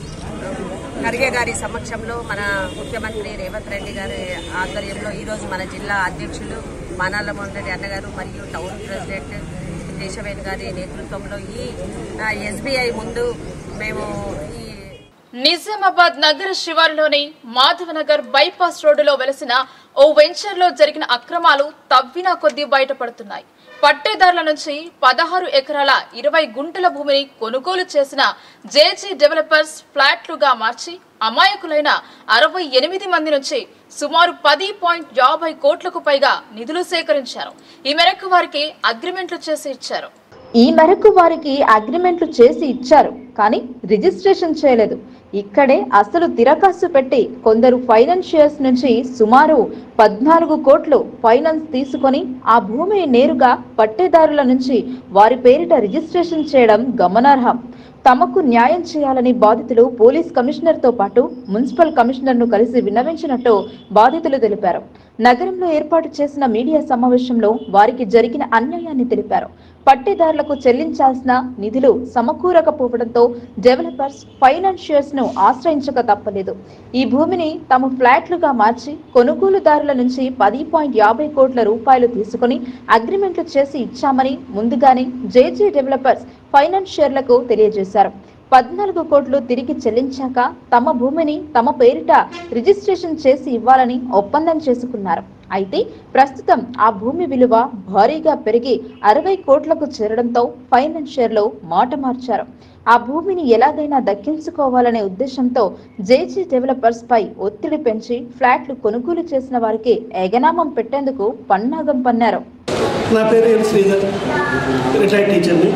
ఖర్గే గారి సమక్షంలో మన ముఖ్యమంత్రి రేవంత్ రెడ్డి గారి ఆధ్వర్యంలో ఈరోజు మన జిల్లా అధ్యక్షులు మానాల మోహన్ రెడ్డి అన్నగారు మరియు టౌన్ ప్రెసిడెంట్ దేశవేణి గారి నేతృత్వంలో ఈ ఎస్బీఐ ముందు మేము ఈ నిజామాబాద్ నగర శివారులోని మాధవనగర్ బైపాస్ రోడ్డులో వెలసిన ఓ వెంచర్ లో జరిగిన అక్రమాలు తవ్వినా కొద్దీ బయటపడుతున్నాయి పట్టేదారుల నుంచి పదహారు ఎకరాల ఇరవై గుంటల భూమిని కొనుగోలు చేసిన జేజీ డెవలపర్స్ ఫ్లాట్లుగా మార్చి అమాయకులైన అరవై ఎనిమిది మంది నుంచి సుమారు పది పాయింట్ యాభై కోట్లకు పైగా నిధులు సేకరించారు ఈ మేరకు వారికి అగ్రిమెంట్లు చేసి ఇచ్చారు ఈ మేరకు వారికి అగ్రిమెంట్లు చేసి ఇచ్చారు కానీ రిజిస్ట్రేషన్ చేయలేదు ఇక్కడే అసలు తిరకాసు పెట్టి కొందరు ఫైనాన్షియర్స్ నుంచి సుమారు పద్నాలుగు కోట్లు ఫైనాన్స్ తీసుకొని ఆ భూమిని నేరుగా పట్టేదారుల నుంచి వారి పేరిట రిజిస్ట్రేషన్ చేయడం గమనార్హం తమకు న్యాయం చేయాలని బాధితులు పోలీస్ కమిషనర్ తో పాటు మున్సిపల్ కమిషనర్ ను కలిసి విన్నవించినట్టు బాధితులు తెలిపారు నగరంలో ఏర్పాటు చేసిన మీడియా సమావేశంలో వారికి జరిగిన అన్యాయాన్ని తెలిపారు పట్టేదారులకు చెల్లించాల్సిన నిధులు సమకూరకపోవడంతో డెవలపర్స్ ఫైనాన్షియర్స్ ను ఆశ్రయించక తప్పలేదు ఈ భూమిని తమ ఫ్లాట్లుగా మార్చి కొనుగోలుదారుల నుంచి పది పాయింట్ యాభై కోట్ల రూపాయలు తీసుకుని అగ్రిమెంట్లు చేసి ఇచ్చామని ముందుగానే జేజీ డెవలపర్స్ ఫైనాన్షియర్లకు తెలియజేశారు పద్నాలుగు కోట్లు తిరిగి చెల్లించాక తమ భూమిని తమ పేరిట రిజిస్ట్రేషన్ చేసి ఇవ్వాలని ఒప్పందం చేసుకున్నారు అయితే ప్రస్తుతం ఆ భూమి విలువ భారీగా పెరిగి అరవై కోట్లకు చేరడంతో ఫైనాన్షియర్లు మాట మార్చారు ఆ భూమిని ఎలాగైనా దక్కించుకోవాలనే ఉద్దేశంతో జేజీ డెవలపర్స్ పై ఒత్తిడి పెంచి ఫ్లాట్లు కొనుగోలు చేసిన వారికి ఎగనామం పెట్టేందుకు పన్నాగం పన్నారు నా పేరు ఎల్ శ్రీధర్ రిటైర్డ్ టీచర్ని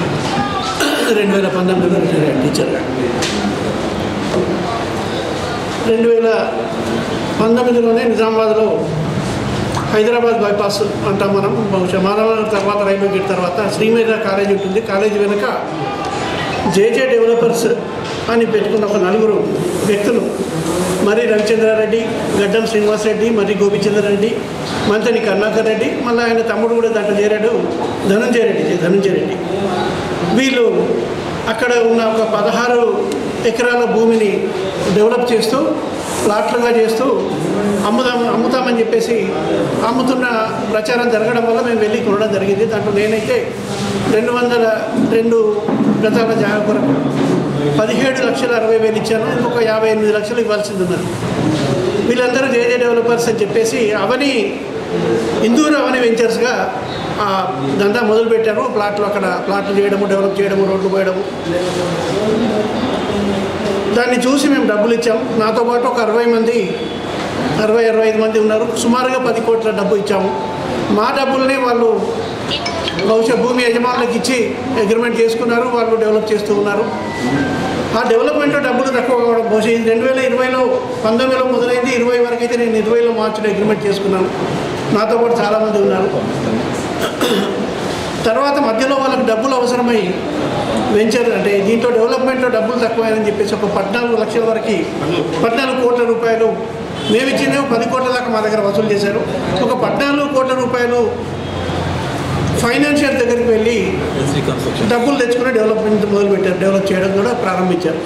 రెండు వేల పంతొమ్మిదిలో రిటైర్డ్ టీచర్ రెండు వేల పంతొమ్మిదిలోనే నిజామాబాద్లో హైదరాబాద్ బైపాస్ అంటాం మనం బహుశా మానవనగర్ తర్వాత రైల్వే గేట్ తర్వాత శ్రీమేధ కాలేజ్ ఉంటుంది కాలేజీ వెనుక జేజే డెవలపర్స్ అని పెట్టుకున్న ఒక నలుగురు వ్యక్తులు మరి రవిచంద్రారెడ్డి గడ్డం శ్రీనివాసరెడ్డి మరి గోపిచంద్రారెడ్డి మంతని కరుణాకర్ రెడ్డి మళ్ళీ ఆయన తమ్ముడు కూడా దాంట్లో చేరాడు ధనంజయ రెడ్డి ధనంజయ రెడ్డి వీళ్ళు అక్కడ ఉన్న ఒక పదహారు ఎకరాల భూమిని డెవలప్ చేస్తూ ప్లాట్లుగా చేస్తూ అమ్ముదాం అమ్ముతామని చెప్పేసి అమ్ముతున్న ప్రచారం జరగడం వల్ల మేము వెళ్ళి కొనడం జరిగింది దాంట్లో నేనైతే రెండు వందల రెండు గతాల జాగా కొరకు పదిహేడు లక్షల అరవై వేలు ఇచ్చాను ఇంకొక యాభై ఎనిమిది లక్షలు ఇవ్వాల్సింది ఉన్నది వీళ్ళందరూ జేజే డెవలపర్స్ అని చెప్పేసి అవని ఇందూరు అవని వెంచర్స్గా ఆ దందా మొదలు పెట్టారు ప్లాట్లు అక్కడ ప్లాట్లు చేయడము డెవలప్ చేయడము రోడ్లు పోయడము దాన్ని చూసి మేము డబ్బులు ఇచ్చాం నాతో పాటు ఒక అరవై మంది అరవై అరవై ఐదు మంది ఉన్నారు సుమారుగా పది కోట్ల డబ్బు ఇచ్చాము మా డబ్బుల్ని వాళ్ళు బహుశా భూమి యజమానులకు ఇచ్చి అగ్రిమెంట్ చేసుకున్నారు వాళ్ళు డెవలప్ చేస్తూ ఉన్నారు ఆ డెవలప్మెంట్లో డబ్బులు తక్కువ కావడం బహుశా ఇది రెండు వేల ఇరవైలో పంతొమ్మిదిలో మొదలైంది ఇరవై వరకు అయితే నేను ఇరవైలో మార్చిలో అగ్రిమెంట్ చేసుకున్నాను నాతో పాటు చాలామంది ఉన్నారు తర్వాత మధ్యలో వాళ్ళకి డబ్బులు అవసరమై వెంచర్ అంటే దీంట్లో డెవలప్మెంట్లో డబ్బులు తక్కువైందని చెప్పేసి ఒక పద్నాలుగు లక్షల వరకు పద్నాలుగు కోట్ల రూపాయలు మేము ఇచ్చినవి పది కోట్ల దాకా మా దగ్గర వసూలు చేశారు ఒక పద్నాలుగు కోట్ల రూపాయలు ఫైనాన్షియల్ దగ్గరికి వెళ్ళి డబ్బులు తెచ్చుకుని డెవలప్మెంట్ మొదలుపెట్టారు డెవలప్ చేయడం కూడా ప్రారంభించారు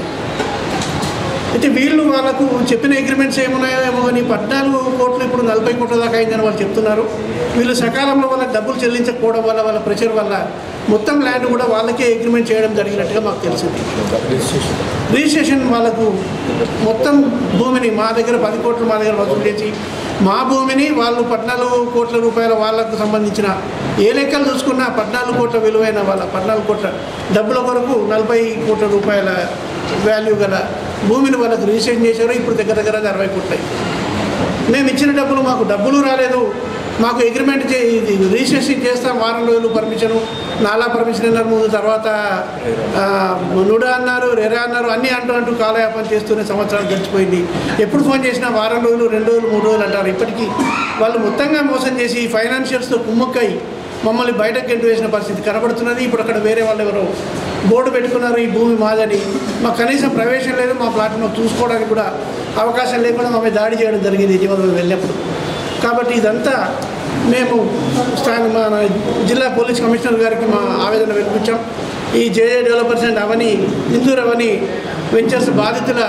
అయితే వీళ్ళు వాళ్ళకు చెప్పిన అగ్రిమెంట్స్ ఏమున్నాయో ఏమో కానీ పద్నాలుగు కోట్లు ఇప్పుడు నలభై కోట్ల దాకా అయిందని వాళ్ళు చెప్తున్నారు వీళ్ళు సకాలంలో వాళ్ళకి డబ్బులు చెల్లించకపోవడం వల్ల వాళ్ళ ప్రెషర్ వల్ల మొత్తం ల్యాండ్ కూడా వాళ్ళకే అగ్రిమెంట్ చేయడం జరిగినట్టుగా మాకు తెలిసింది రిజిస్ట్రేషన్ వాళ్ళకు మొత్తం భూమిని మా దగ్గర పది కోట్లు మా దగ్గర వసూలు చేసి మా భూమిని వాళ్ళు పద్నాలుగు కోట్ల రూపాయల వాళ్ళకు సంబంధించిన ఏ లెక్కలు చూసుకున్నా పద్నాలుగు కోట్ల విలువైన వాళ్ళ పద్నాలుగు కోట్ల డబ్బుల కొరకు నలభై కోట్ల రూపాయల వాల్యూ గల భూమిని వాళ్ళకు రిజిస్ట్రేషన్ చేశారు ఇప్పుడు దగ్గర దగ్గర అది అరవై కోట్లు అయింది. మేము ఇచ్చిన డబ్బులు మాకు డబ్బులు రాలేదు మాకు అగ్రిమెంట్ చే ఇది రిజిస్ట్రేషన్ చేస్తాం వారం రోజులు పర్మిషను నాలా పర్మిషన్ అన్నారు ముందు తర్వాత ఆ, నుడా అన్నారు రెరా అన్నారు అన్నీ అంటూ అంటూ కాలయాపన చేస్తూనే సంవత్సరాలు గడిచిపోయింది ఎప్పుడు ఫోన్ చేసినా వారం రోజులు రెండు రోజులు మూడు రోజులు అంటారు ఇప్పటికీ వాళ్ళు మొత్తంగా మోసం చేసి ఫైనాన్షియల్స్తో కుమ్ముక్కై మమ్మల్ని బయటకు గెంటు వేసిన పరిస్థితి కనబడుతున్నది ఇప్పుడు అక్కడ వేరే వాళ్ళు ఎవరో బోర్డు పెట్టుకున్నారు ఈ భూమి మాదని మాకు కనీసం ప్రవేశం లేదు మా ప్లాట్ మాకు చూసుకోవడానికి కూడా అవకాశం లేకుండా మా మీద దాడి చేయడం జరిగింది ఇటీవల మేము వెళ్ళినప్పుడు కాబట్టి ఇదంతా మేము స్థానిక మన జిల్లా పోలీస్ కమిషనర్ గారికి మా ఆవేదన వినిపించాం ఈ JJ developers and Avani Indur Avani ventures బాధితుల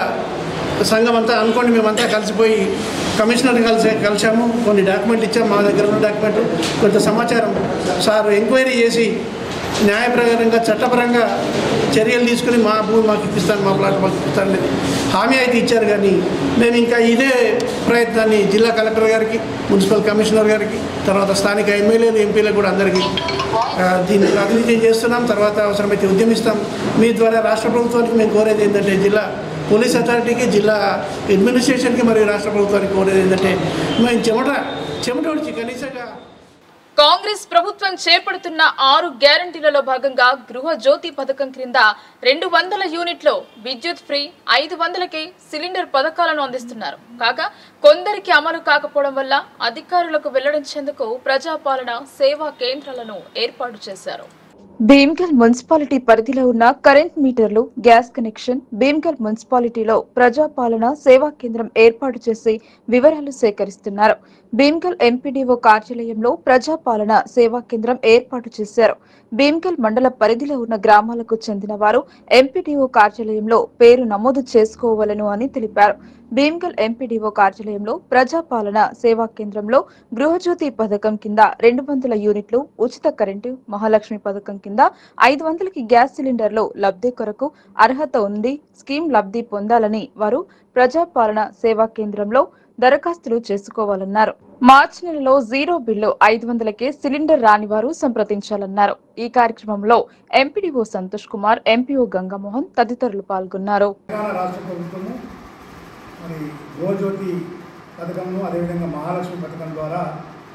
సంఘం అంతా అనుకోండి మేమంతా కలిసిపోయి కమిషనర్ కలిసి కలిసాము కొన్ని డాక్యుమెంట్లు ఇచ్చాము మా దగ్గర ఉన్న డాక్యుమెంట్ కొంత సమాచారం సార్ ఎంక్వైరీ చేసి న్యాయ ప్రకారంగా చట్టపరంగా చర్యలు తీసుకుని మా భూమి మాకు ఇప్పిస్తాను మా ప్లాట్ మాకు ఇప్పిస్తాను హామీ అయితే ఇచ్చారు కానీ మేము ఇంకా ఇదే ప్రయత్నాన్ని జిల్లా కలెక్టర్ గారికి మున్సిపల్ కమిషనర్ గారికి తర్వాత స్థానిక ఎమ్మెల్యేలు ఎంపీలకు కూడా అందరికీ ఆ, దీన్ని ప్రాతినిధ్యం చేస్తున్నాం తర్వాత అవసరమైతే ఉద్యమిస్తాం మీ ద్వారా రాష్ట్ర ప్రభుత్వానికి మేము కోరేది ఏంటంటే జిల్లా పోలీస్ అథారిటీకి జిల్లా అడ్మినిస్ట్రేషన్కి మరియు రాష్ట్ర ప్రభుత్వానికి కోరేది ఏంటంటే మేము చెమట చెమట వచ్చి కనీసంగా కాంగ్రెస్ ప్రభుత్వం చేపడుతున్న ఆరు గ్యారంటీలలో భాగంగా గృహ జ్యోతి పథకం క్రింద రెండు వందల యూనిట్లో విద్యుత్ ఫ్రీ ఐదు వందలకే సిలిండర్ పథకాలను అందిస్తున్నారు కాగా కొందరికి అమలు కాకపోవడం వల్ల అధికారులకు వెల్లడించేందుకు ప్రజాపాలన సేవా కేంద్రాలను ఏర్పాటు చేశారు భీమ్గల్ మున్సిపాలిటీ పరిధిలో ఉన్న కరెంట్ మీటర్లు గ్యాస్ కనెక్షన్ భీమ్గల్ మున్సిపాలిటీలో ప్రజాపాలన సేవా కేంద్రం ఏర్పాటు చేసి వివరాలు సేకరిస్తున్నారు భీమ్గల్ ఎంపీడీఓ కార్యాలయంలో ప్రజాపాలన సేవా కేంద్రం ఏర్పాటు చేశారు భీమ్గల్ మండల పరిధిలో ఉన్న గ్రామాలకు చెందిన వారు ఎంపీడీఓ కార్యాలయంలో పేరు నమోదు చేసుకోవాలను అని తెలిపారు భీమ్గల్ ఎంపీడీఓ కార్యాలయంలో ప్రజాపాలన సేవా కేంద్రంలో గృహజ్యోతి పథకం కింద రెండు వందల యూనిట్లు ఉచిత కరెంటు మహాలక్ష్మి పథకం కింద ఐదు వందలకి గ్యాస్ సిలిండర్లు లబ్ధి కొరకు అర్హత ఉంది స్కీమ్ లబ్ధి పొందాలని వారు ప్రజాపాలన సేవా కేంద్రంలో దరఖాస్తులు చేసుకోవాలన్నారు మార్చి నెలలో జీరో బిల్లు ఐదు వందలకే సిలిండర్ రాని వారు సంప్రదించాలన్నారు ఈ కార్యక్రమంలో ఎంపీడీఓ సంతోష్ కుమార్ ఎంపీఓ గంగామోహన్ తదితరులు పాల్గొన్నారు తెలంగాణ రాష్ట్ర ప్రభుత్వము మరి గృహజ్యోతి పథకంను అదేవిధంగా మహాలక్ష్మి పథకం ద్వారా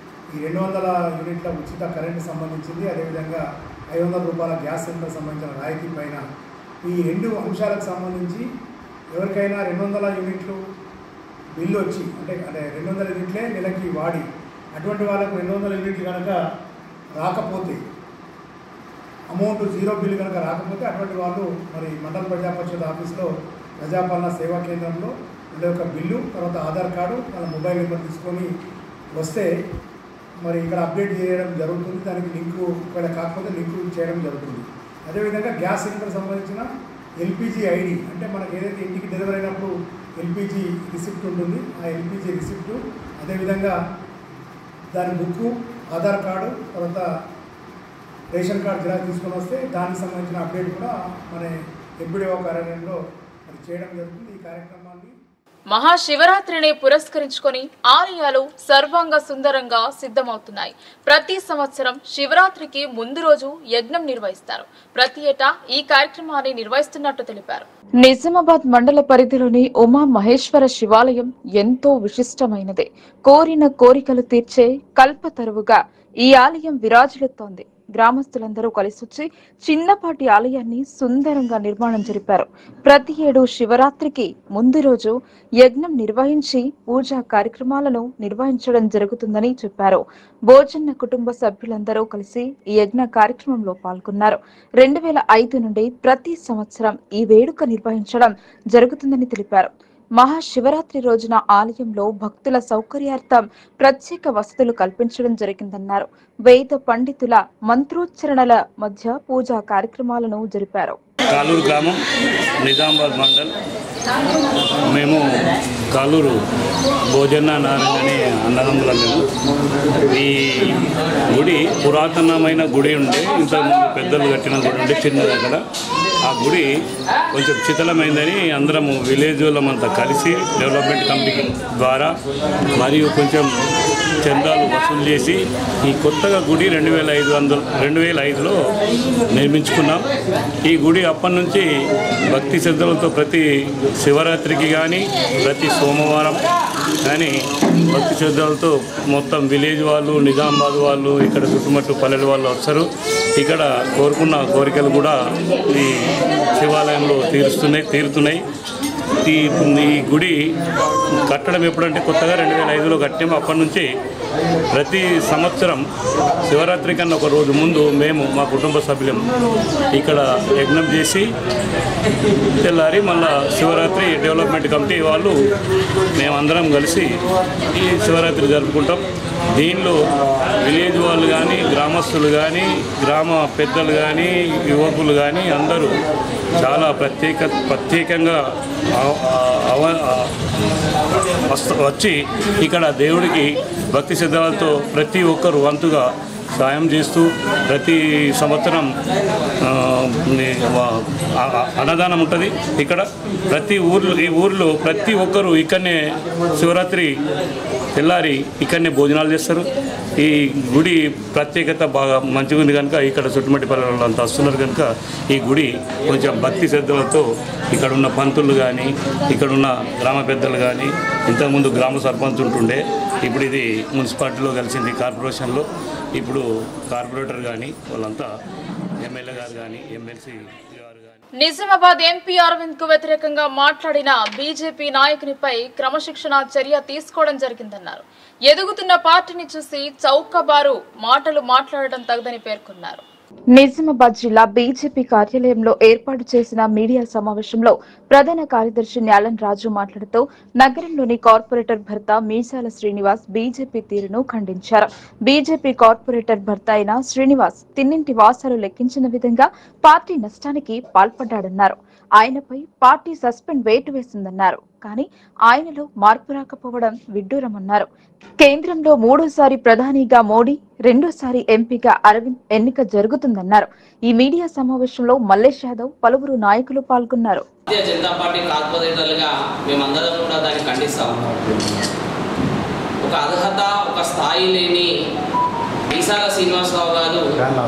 ఈ రెండు వందల యూనిట్ల ఉచిత కరెంటు సంబంధించింది అదేవిధంగా ఐదు వందల రూపాయల గ్యాస్ సిలిండర్ సంబంధించిన రాయితీ పైన ఈ రెండు అంశాలకు సంబంధించి ఎవరికైనా రెండు వందల యూనిట్లు బిల్లు వచ్చి అంటే అంటే రెండు వందల యూనిట్లే నెలకి వాడి అటువంటి వాళ్ళకు రెండు వందల యూనిట్లు కనుక రాకపోతే అమౌంట్ జీరో బిల్ కనుక రాకపోతే అటువంటి వాళ్ళు మరి మండల ప్రజా పరిషత్ ఆఫీస్లో ప్రజాపాలన సేవా కేంద్రంలో వీళ్ళ యొక్క బిల్లు తర్వాత ఆధార్ కార్డు వాళ్ళ మొబైల్ నెంబర్ తీసుకొని వస్తే మరి ఇక్కడ అప్డేట్ చేయడం జరుగుతుంది దానికి లింకు ఒకవేళ కాకపోతే లింకు చేయడం జరుగుతుంది అదేవిధంగా గ్యాస్ సిలిండర్ సంబంధించిన ఎల్పిజి ఐడి అంటే మనకి ఏదైతే ఇంటికి డెలివరీ అయినప్పుడు ఎల్పిజి రిసిప్ట్ ఉంటుంది ఆ ఎల్పిజి రిసిప్టు అదేవిధంగా దాని బుక్కు ఆధార్ కార్డు తర్వాత రేషన్ కార్డు జిరాక్స్ తీసుకొని వస్తే దానికి సంబంధించిన అప్డేట్ కూడా మన ఎంపీడీఓ కార్యాలయంలో మరి చేయడం జరుగుతుంది ఈ కార్యక్రమాన్ని మహాశివరాత్రిని పురస్కరించుకొని ఆలయాలు సర్వాంగ సుందరంగా సిద్ధమవుతున్నాయి ప్రతి సంవత్సరం శివరాత్రికి ముందు రోజు యజ్ఞం నిర్వహిస్తారు ప్రతి ఏటా ఈ కార్యక్రమాన్ని నిర్వహిస్తున్నట్టు తెలిపారు నిజామాబాద్ మండల పరిధిలోని ఉమా మహేశ్వర శివాలయం ఎంతో విశిష్టమైనది కోరిన కోరికలు తీర్చే కల్పతరువుగా ఈ ఆలయం విరాజిల్లుతోంది గ్రామస్తులందరూ కలిసొచ్చి చిన్నపాటి ఆలయాన్ని సుందరంగా నిర్మాణం జరిపారు ప్రతి ఏడు శివరాత్రికి ముందు రోజు యజ్ఞం నిర్వహించి పూజా కార్యక్రమాలను నిర్వహించడం జరుగుతుందని చెప్పారు భోజన్న కుటుంబ సభ్యులందరూ కలిసి ఈ యజ్ఞ కార్యక్రమంలో పాల్గొన్నారు రెండు వేల ఐదు నుండి ప్రతి సంవత్సరం ఈ వేడుక నిర్వహించడం జరుగుతుందని తెలిపారు మహాశివరాత్రి రోజున ఆలయంలో భక్తుల సౌకర్యార్థం ప్రత్యేక వసతులు కల్పించడం జరిగిందన్నారు వేద పండితుల మంత్రోచ్చరణల మధ్య పూజా కార్యక్రమాలను జరిపారు కాలూరు గ్రామం నిజామాబాద్ మండల్ మేము కాలూరు భోజన నారాయణ అనే అన్నదమ్ములం మేము ఈ గుడి పురాతనమైన గుడి ఉండే ఇంతకుముందు పెద్దలు కట్టిన గుడి ఉండే చిన్నది అక్కడ ఆ గుడి కొంచెం శిథిలమైందని అందరము విలేజ్ వాళ్ళమంతా కలిసి డెవలప్మెంట్ కమిటీ ద్వారా మరియు కొంచెం చందాలు వసూలు చేసి ఈ కొత్తగా గుడి రెండు వేల ఐదు వందలు రెండు వేల ఐదులో నిర్మించుకున్నాం ఈ గుడి అప్పటి నుంచి భక్తి శ్రద్ధలతో ప్రతి శివరాత్రికి కానీ ప్రతి సోమవారం కానీ భక్తి శ్రద్ధలతో మొత్తం విలేజ్ వాళ్ళు నిజామాబాద్ వాళ్ళు ఇక్కడ చుట్టుముట్టు పల్లెల వాళ్ళు వస్తారు ఇక్కడ కోరుకున్న కోరికలు కూడా ఈ శివాలయంలో తీరుస్తున్నాయి తీరుతున్నాయి ఈ ఈ గుడి కట్టడం ఎప్పుడంటే కొత్తగా రెండు వేల ఐదులో కట్టాము అప్పటి నుంచి ప్రతి సంవత్సరం శివరాత్రి కన్నా ఒక రోజు ముందు మేము మా కుటుంబ సభ్యులం ఇక్కడ యజ్ఞం చేసి తెల్లారి మళ్ళా శివరాత్రి డెవలప్మెంట్ కమిటీ వాళ్ళు మేమందరం కలిసి ఈ శివరాత్రి జరుపుకుంటాం దీనిలో విలేజ్ వాళ్ళు కానీ గ్రామస్తులు కానీ గ్రామ పెద్దలు కానీ యువకులు కానీ అందరూ చాలా ప్రత్యేక ప్రత్యేకంగా అవ- అవ- వస్త- వచ్చి ఇక్కడ దేవుడికి భక్తి శ్రద్ధలతో ప్రతి ఒక్కరు వంతుగా సాయం చేస్తూ ప్రతి సంవత్సరం ఆ, ని- వా- ఆ- ఆ- అన్నదానం ఉంటుంది ఇక్కడ ప్రతి ఊర్లో ఈ ఊర్లో ప్రతి ఒక్కరు ఇక్కడనే శివరాత్రి తెల్లారి ఇక్కడనే భోజనాలు చేస్తారు ఈ గుడి ప్రత్యేకత బాగా మంచిగా ఉంది కనుక ఇక్కడ చుట్టుమట్టి పల్లెల అంతా వస్తున్నారు కనుక ఈ గుడి కొంచెం భక్తి శ్రద్ధలతో ఇక్కడ ఉన్న పంతులు కానీ ఇక్కడ ఉన్న గ్రామ పెద్దలు కానీ ఇంతకుముందు గ్రామ సర్పంచ్ ఉంటుండే ఇప్పుడు ఇది మున్సిపాలిటీలో కలిసింది కార్పొరేషన్లో ఇప్పుడు కార్పొరేటర్ కానీ వాళ్ళంతా ఎమ్మెల్యే గారు కానీ ఎమ్మెల్సీ గారు కానీ నిజామాబాద్ ఎంపీ అరవింద్ కు వ్యతిరేకంగా మాట్లాడిన బీజేపీ నాయకునిపై క్రమశిక్షణ చర్య తీసుకోవడం జరిగిందన్నారు ఎదుగుతున్న పార్టీని చూసి చౌకబారు మాటలు మాట్లాడడం తగదని పేర్కొన్నారు నిజామాబాద్ జిల్లా బీజేపీ కార్యాలయంలో ఏర్పాటు చేసిన మీడియా సమావేశంలో ప్రధాన కార్యదర్శి న్యాలన్ రాజు మాట్లాడుతూ నగరంలోని కార్పొరేటర్ భర్త మీసాల శ్రీనివాస్ బీజేపీ తీరును ఖండించారు బీజేపీ కార్పొరేటర్ భర్త అయిన శ్రీనివాస్ తిన్నింటి వాసాలు లెక్కించిన విధంగా పార్టీ నష్టానికి పాల్పడ్డాడన్నారు ఆయనపై పార్టీ సస్పెండ్ వేటు వేసిందన్నారు కానీ ఆయనలో మార్పు రాకపోవడం విడ్డూరమన్నారు కేంద్రంలో మూడోసారి ప్రధానిగా మోడీ రెండోసారి ఎంపీగా అరవింద్ ఎన్నిక జరుగుతుందన్నారు ఈ మీడియా సమావేశంలో మల్లేష్ యాదవ్ పలువురు నాయకులు పాల్గొన్నారు భారతీయ జనతా పార్టీ కార్పొరేటర్లుగా మేమందరం కూడా దాన్ని ఖండిస్తాం ఒక అర్హత ఒక స్థాయి లేని ఈసాల శ్రీనివాసరావు గారు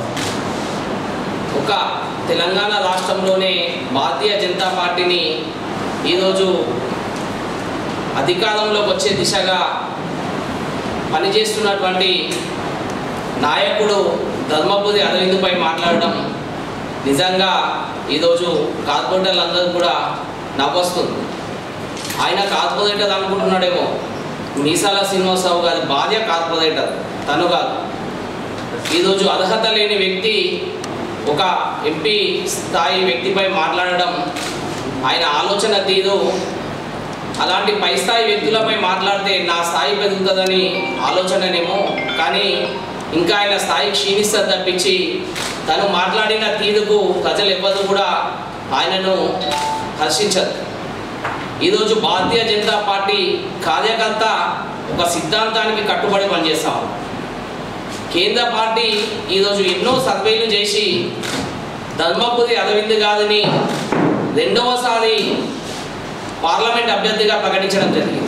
ఒక తెలంగాణ రాష్ట్రంలోనే భారతీయ జనతా పార్టీని ఈరోజు అధికారంలోకి వచ్చే దిశగా పనిచేస్తున్నటువంటి నాయకుడు ధర్మపురి అరవింద్పై మాట్లాడడం నిజంగా ఈరోజు కార్పొరేటర్లందరూ కూడా నవ్వొస్తుంది ఆయన కార్పొరేటర్ అనుకుంటున్నాడేమో మీసాల శ్రీనివాసరావు గారి భార్య కార్పొరేటర్ తను కాదు ఈరోజు అర్హత లేని వ్యక్తి ఒక ఎంపీ స్థాయి వ్యక్తిపై మాట్లాడడం ఆయన ఆలోచన తీరు అలాంటి పై స్థాయి వ్యక్తులపై మాట్లాడితే నా స్థాయి పెరుగుతుందని ఆలోచననేమో కానీ ఇంకా ఆయన స్థాయి క్షీణిస్తారు తప్పించి తను మాట్లాడిన తీరుకు ప్రజలు ఎవ్వరు కూడా ఆయనను హర్షించరు ఈరోజు భారతీయ జనతా పార్టీ కార్యకర్త ఒక సిద్ధాంతానికి కట్టుబడి పనిచేస్తాం కేంద్ర పార్టీ ఈరోజు ఎన్నో సర్వేలు చేసి ధర్మపురి అరవింద్ గారిని రెండవసారి పార్లమెంట్ అభ్యర్థిగా ప్రకటించడం జరిగింది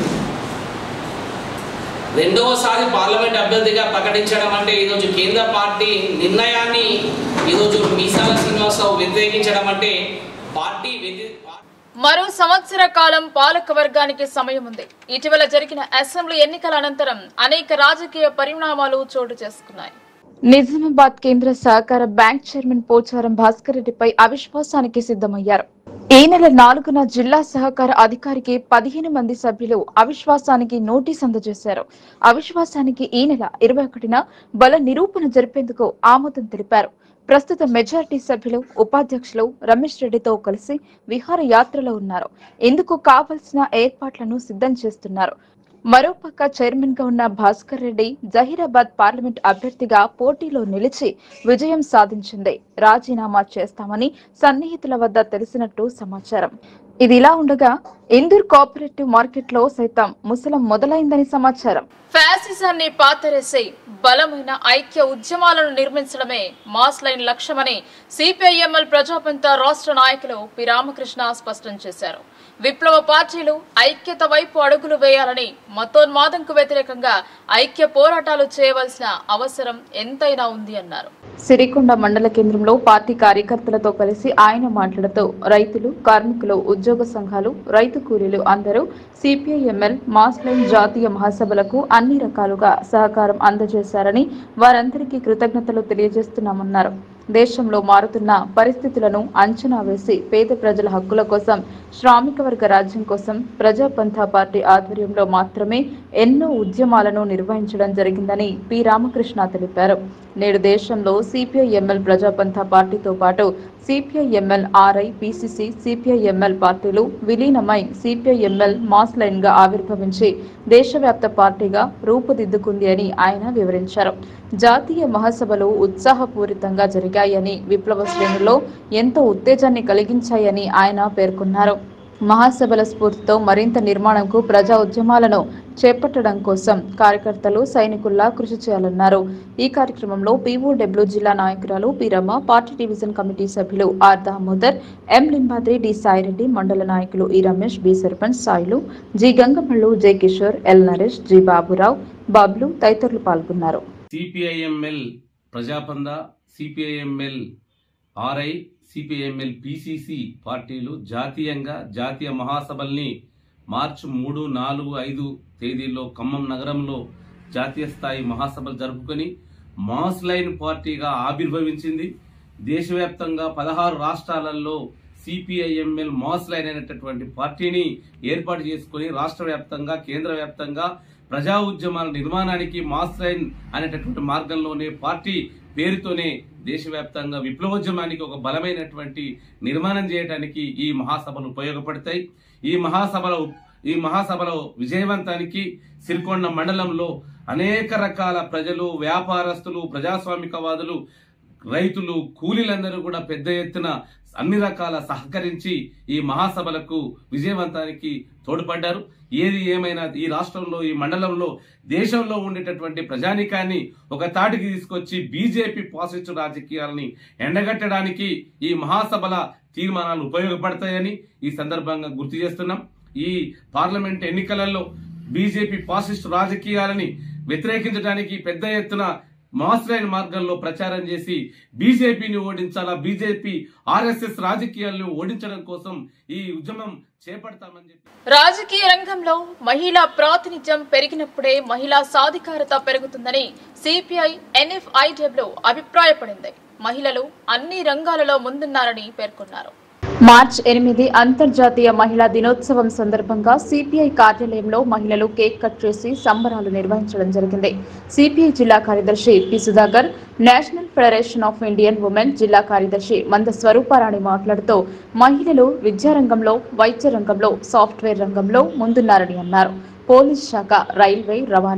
రెండవసారి పార్లమెంట్ అభ్యర్థిగా ప్రకటించడం అంటే ఈరోజు కేంద్ర పార్టీ నిర్ణయాన్ని ఈరోజు మీసాల శ్రీనివాసరావు వ్యతిరేకించడం అంటే పార్టీ వ్యతి మరో సంవత్సర కాలం పాలక వర్గానికి సమయం ఉంది ఇటీవల జరిగిన అసెంబ్లీ ఎన్నికల అనంతరం అనేక రాజకీయ పరిణామాలు చోటు చేసుకున్నాయి నిజామాబాద్ కేంద్ర సహకార బ్యాంక్ చైర్మన్ పోచారం భాస్కర్ రెడ్డిపై అవిశ్వాసానికి సిద్ధమయ్యారు ఈ నెల నాలుగున జిల్లా సహకార అధికారికి పదిహేను మంది సభ్యులు అవిశ్వాసానికి నోటీస్ అందజేశారు అవిశ్వాసానికి ఈ నెల ఇరవై ఒకటిన బల నిరూపణ జరిపేందుకు ఆమోదం తెలిపారు ప్రస్తుత మెజారిటీ సభ్యులు ఉపాధ్యక్షులు రమేష్ రెడ్డితో కలిసి విహారయాత్రలో ఉన్నారు ఇందుకు కావలసిన ఏర్పాట్లను సిద్ధం చేస్తున్నారు మరోపక్క చైర్మన్ గా ఉన్న భాస్కర్ రెడ్డి జహీరాబాద్ పార్లమెంట్ అభ్యర్థిగా పోటీలో నిలిచి విజయం సాధించింది రాజీనామా చేస్తామని సన్నిహితుల వద్ద తెలిసినట్టు సమాచారం ఇది ఇలా ఉండగా ఇందూర్ కోఆపరేటివ్ మార్కెట్ లో సైతం ముసలం మొదలైందని సమాచారం ఫ్యాసిజాన్ని పాతరేసి బలమైన ఐక్య ఉద్యమాలను నిర్మించడమే మాస్ లైన్ లక్ష్యమని సిపిఐఎంఎల్ ప్రజాపంత రాష్ట్ర నాయకులు పి రామకృష్ణ స్పష్టం చేశారు విప్లవ పార్టీలు ఐక్యత వైపు అడుగులు వేయాలని మతోన్మాదంకు వ్యతిరేకంగా ఐక్య పోరాటాలు చేయవలసిన అవసరం ఎంతైనా ఉంది అన్నారు సిరికొండ మండల కేంద్రంలో పార్టీ కార్యకర్తలతో కలిసి ఆయన మాట్లాడుతూ రైతులు కార్మికులు ఉద్యోగ సంఘాలు రైతు కూలీలు అందరూ సిపిఐఎంఎల్ మాస్ లైన్ జాతీయ మహాసభలకు అన్ని రకాలుగా సహకారం అందజేశారని వారందరికీ కృతజ్ఞతలు తెలియజేస్తున్నామన్నారు దేశంలో మారుతున్న పరిస్థితులను అంచనా వేసి పేద ప్రజల హక్కుల కోసం శ్రామిక వర్గ రాజ్యం కోసం ప్రజాపంథా పార్టీ ఆధ్వర్యంలో మాత్రమే ఎన్నో ఉద్యమాలను నిర్వహించడం జరిగిందని పి రామకృష్ణ తెలిపారు నేడు దేశంలో సిపిఐఎంఎల్ ప్రజాపంథా పార్టీతో పాటు సిపిఐఎంఎల్ ఆర్ఐ పిసిసి సిపిఐఎంఎల్ పార్టీలు విలీనమై సిపిఐఎంఎల్ మాస్ లైన్ గా ఆవిర్భవించి దేశవ్యాప్త పార్టీగా రూపుదిద్దుకుంది అని ఆయన వివరించారు జాతీయ మహాసభలు ఉత్సాహపూరితంగా జరిగాయని విప్లవ శ్రేణుల్లో ఎంతో ఉత్తేజాన్ని కలిగించాయని ఆయన పేర్కొన్నారు మహాసభల స్ఫూర్తితో మరింత నిర్మాణంకు ప్రజా ఉద్యమాలను చేపట్టడం కోసం కార్యకర్తలు సైనికుల్లా కృషి చేయాలన్నారు ఈ కార్యక్రమంలో పీఓడబ్ల్యూ జిల్లా నాయకురాలు పీరమ్మ పార్టీ డివిజన్ కమిటీ సభ్యులు R Damodar M Limbadri D Saireddy మండల నాయకులు E Ramesh B sarpanch Sailu G Gangamallu J Kishore L Naresh G Baburao Bablu తదితరులు పాల్గొన్నారు CPIML Prajapantha CPIML RI CPIML PCC పార్టీలు జాతీయంగా జాతీయ మహాసభల్ని మార్చి మూడు నాలుగు ఐదు తేదీల్లో ఖమ్మం నగరంలో జాతీయ స్థాయి మహాసభలు జరుపుకొని మాస్ లైన్ పార్టీగా ఆవిర్భవించింది దేశవ్యాప్తంగా పదహారు రాష్ట్రాలలో సిపిఐఎంఎల్ మాస్ లైన్ అనేటటువంటి పార్టీని ఏర్పాటు చేసుకుని రాష్ట్ర వ్యాప్తంగా కేంద్ర వ్యాప్తంగా ప్రజా ఉద్యమాల నిర్మాణానికి మాస్ లైన్ అనేటటువంటి మార్గంలోనే పార్టీ పేరుతోనే దేశవ్యాప్తంగా విప్లవోద్యమానికి ఒక బలమైనటువంటి నిర్మాణం చేయడానికి ఈ మహాసభలు ఉపయోగపడతాయి ఈ మహాసభలో ఈ మహాసభలో విజయవంతానికి సిరికొండ మండలంలో అనేక రకాల ప్రజలు వ్యాపారస్తులు ప్రజాస్వామికవాదులు రైతులు కూలీలందరూ కూడా పెద్ద ఎత్తున అన్ని రకాల సహకరించి ఈ మహాసభలకు విజయవంతానికి తోడ్పడ్డారు ఏది ఏమైనా ఈ రాష్ట్రంలో ఈ మండలంలో దేశంలో ఉండేటటువంటి ప్రజానికాన్ని ఒక తాటికి తీసుకొచ్చి బీజేపీ పాజిటివ్ రాజకీయాలని ఎండగట్టడానికి ఈ మహాసభల తీర్మానాలు ఉపయోగపడతాయని ఈ సందర్భంగా గుర్తు చేస్తున్నాం ఈ పార్లమెంట్ ఎన్నికలలో బీజేపీ పాసిస్ట్ రాజకీయాలని వ్యతిరేకించడానికి పెద్ద ఎత్తున మాస్ లైన్ మార్గంలో ప్రచారం చేసి బీజేపీని ఓడించాలా బీజేపీ ఆర్ఎస్ఎస్ రాజకీయాలను ఓడించడం కోసం ఈ ఉద్యమం చేపడతామని చెప్పి రాజకీయ రంగంలో మహిళా ప్రాతినిధ్యం పెరిగినప్పుడే మహిళా సాధికారత పెరుగుతుందని సిపిఐ ఎన్ఎఫ్ఐడబ్ల్యూ అభిప్రాయపడింది మహిళలు అన్ని రంగాలలో ముందున్నారని పేర్కొన్నారు మార్చ్ ఎనిమిది అంతర్జాతీయ మహిళా దినోత్సవం సందర్భంగా సిపిఐ కార్యాలయంలో మహిళలు కేక్ కట్ చేసి సంబరాలు నిర్వహించడం జరిగింది సిపిఐ జిల్లా కార్యదర్శి P Sudhakar national federation of Indian women జిల్లా కార్యదర్శి మంద స్వరూపారాణి మాట్లాడుతూ మహిళలు విద్యారంగంలో వైద్య రంగంలో సాఫ్ట్వేర్ రంగంలో ముందున్నారని అన్నారు పోలీస్ శాఖ రైల్వే రవాణా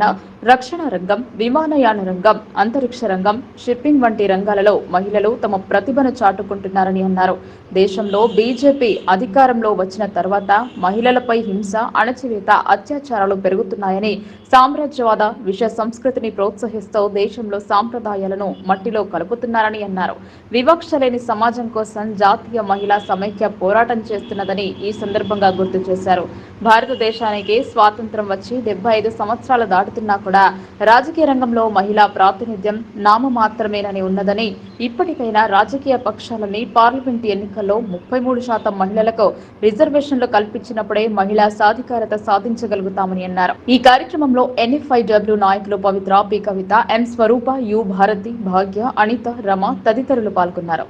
రక్షణ రంగం విమానయాన రంగం అంతరిక్ష రంగం షిప్పింగ్ వంటి రంగాలలో మహిళలు తమ ప్రతిభను చాటుకుంటున్నారని అన్నారు దేశంలో బీజేపీ అధికారంలో వచ్చిన తర్వాత మహిళలపై హింస అణచివేత అత్యాచారాలు పెరుగుతున్నాయని సామ్రాజ్యవాద విష సంస్కృతిని ప్రోత్సహిస్తూ దేశంలో సాంప్రదాయాలను మట్టిలో కలుపుతున్నారని అన్నారు వివక్ష లేని సమాజం కోసం జాతీయ మహిళా సమైక్య పోరాటం చేస్తున్నదని ఈ సందర్భంగా గుర్తు చేశారు భారతదేశానికి స్వాతంత్రం వచ్చి డెబ్బై ఐదు సంవత్సరాలు దాటుతున్నా కూడా రాజకీయ రంగంలో మహిళా ప్రాతినిధ్యం నామమాత్రమేనని ఉన్నదని ఇప్పటికైనా రాజకీయ పక్షాలని పార్లమెంట్ ఎన్నికల్లో ముప్పై మూడు శాతం మహిళలకు రిజర్వేషన్లు కల్పించినప్పుడే మహిళా సాధికారత సాధించగలుగుతామని అన్నారు ఈ కార్యక్రమంలో ఎన్ఎఫ్ఐడబ్ల్యూ నాయకులు Pavitra P Kavitha M Swarupa U Bharati Bhagya Anitha Rama తదితరులు పాల్గొన్నారు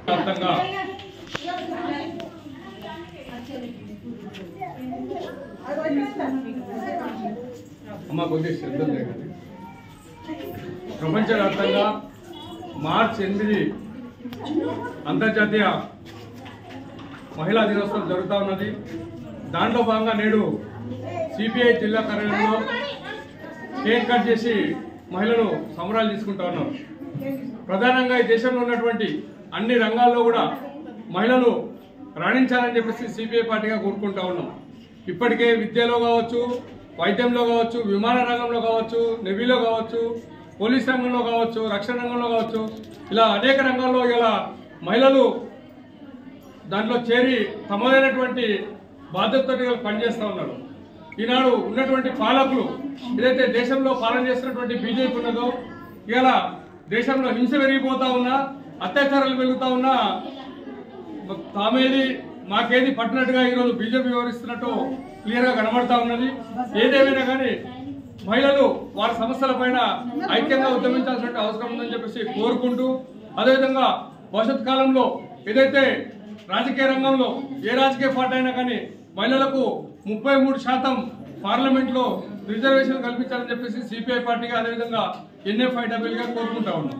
అమ్మ కొద్దిగా శ్రద్ధ లేకండి ప్రపంచవ్యాప్తంగా మార్చ్ ఎనిమిది అంతర్జాతీయ మహిళా దినోత్సవం జరుగుతూ ఉన్నది దాంట్లో భాగంగా నేడు సిపిఐ జిల్లా కార్యాలయంలో కేక్ కట్ చేసి మహిళలు సంబరాలు తీసుకుంటా ఉన్నారు ప్రధానంగా ఈ దేశంలో ఉన్నటువంటి అన్ని రంగాల్లో కూడా మహిళలు రాణించాలని చెప్పేసి సిపిఐ పార్టీగా కోరుకుంటా ఉన్నాం ఇప్పటికే విద్యలో కావచ్చు వైద్యంలో కావచ్చు విమాన రంగంలో కావచ్చు నెవీలో కావచ్చు పోలీస్ రంగంలో కావచ్చు రక్షణ రంగంలో కావచ్చు ఇలా అనేక రంగాల్లో ఇలా మహిళలు దాంట్లో చేరి తమదైనటువంటి బాధ్యతతో పనిచేస్తూ ఉన్నారు ఈనాడు ఉన్నటువంటి పాలకులు ఏదైతే దేశంలో పాలన చేస్తున్నటువంటి బీజేపీ ఉన్నదో ఇలా దేశంలో హింస పెరిగిపోతా ఉన్నా అత్యాచారాలు పెరుగుతా ఉన్నా తామేది మాకేది పట్టినట్టుగా ఈరోజు బీజేపీ వివరిస్తున్నట్టు క్లియర్ గా కనబడతా ఉన్నది ఏదేమైనా కానీ మహిళలు వారి సమస్యల పైన ఐక్యంగా ఉద్యమించాల్సిన అవసరం ఉందని చెప్పేసి కోరుకుంటూ అదేవిధంగా భవిష్యత్ కాలంలో ఏదైతే రాజకీయ రంగంలో ఏ రాజకీయ పార్టీ అయినా కానీ మహిళలకు ముప్పై మూడు శాతం పార్లమెంట్ లో రిజర్వేషన్ కల్పించాలని చెప్పేసి సిపిఐ పార్టీగా అదేవిధంగా ఎన్ఎఫ్ఐడబ్ల్యూ గా కోరుకుంటా ఉన్నాం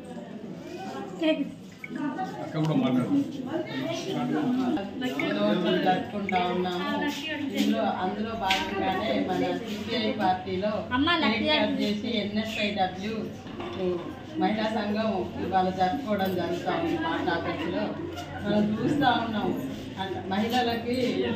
అక్కడ కూడా మాట్లాడు రోజు జరుపుకుంటా ఉన్నాము ఇందులో అందులో భాగంగానే మన సిపిఐ పార్టీలో కేక్ చేసి ఎన్ఎస్ఐడబ్ల్యూ మహిళా సంఘం ఇవాళ జరుపుకోవడం జరుగుతూ ఉంది మా టాపిక్లో మనం చూస్తూ ఉన్నాం అంటే మహిళలకి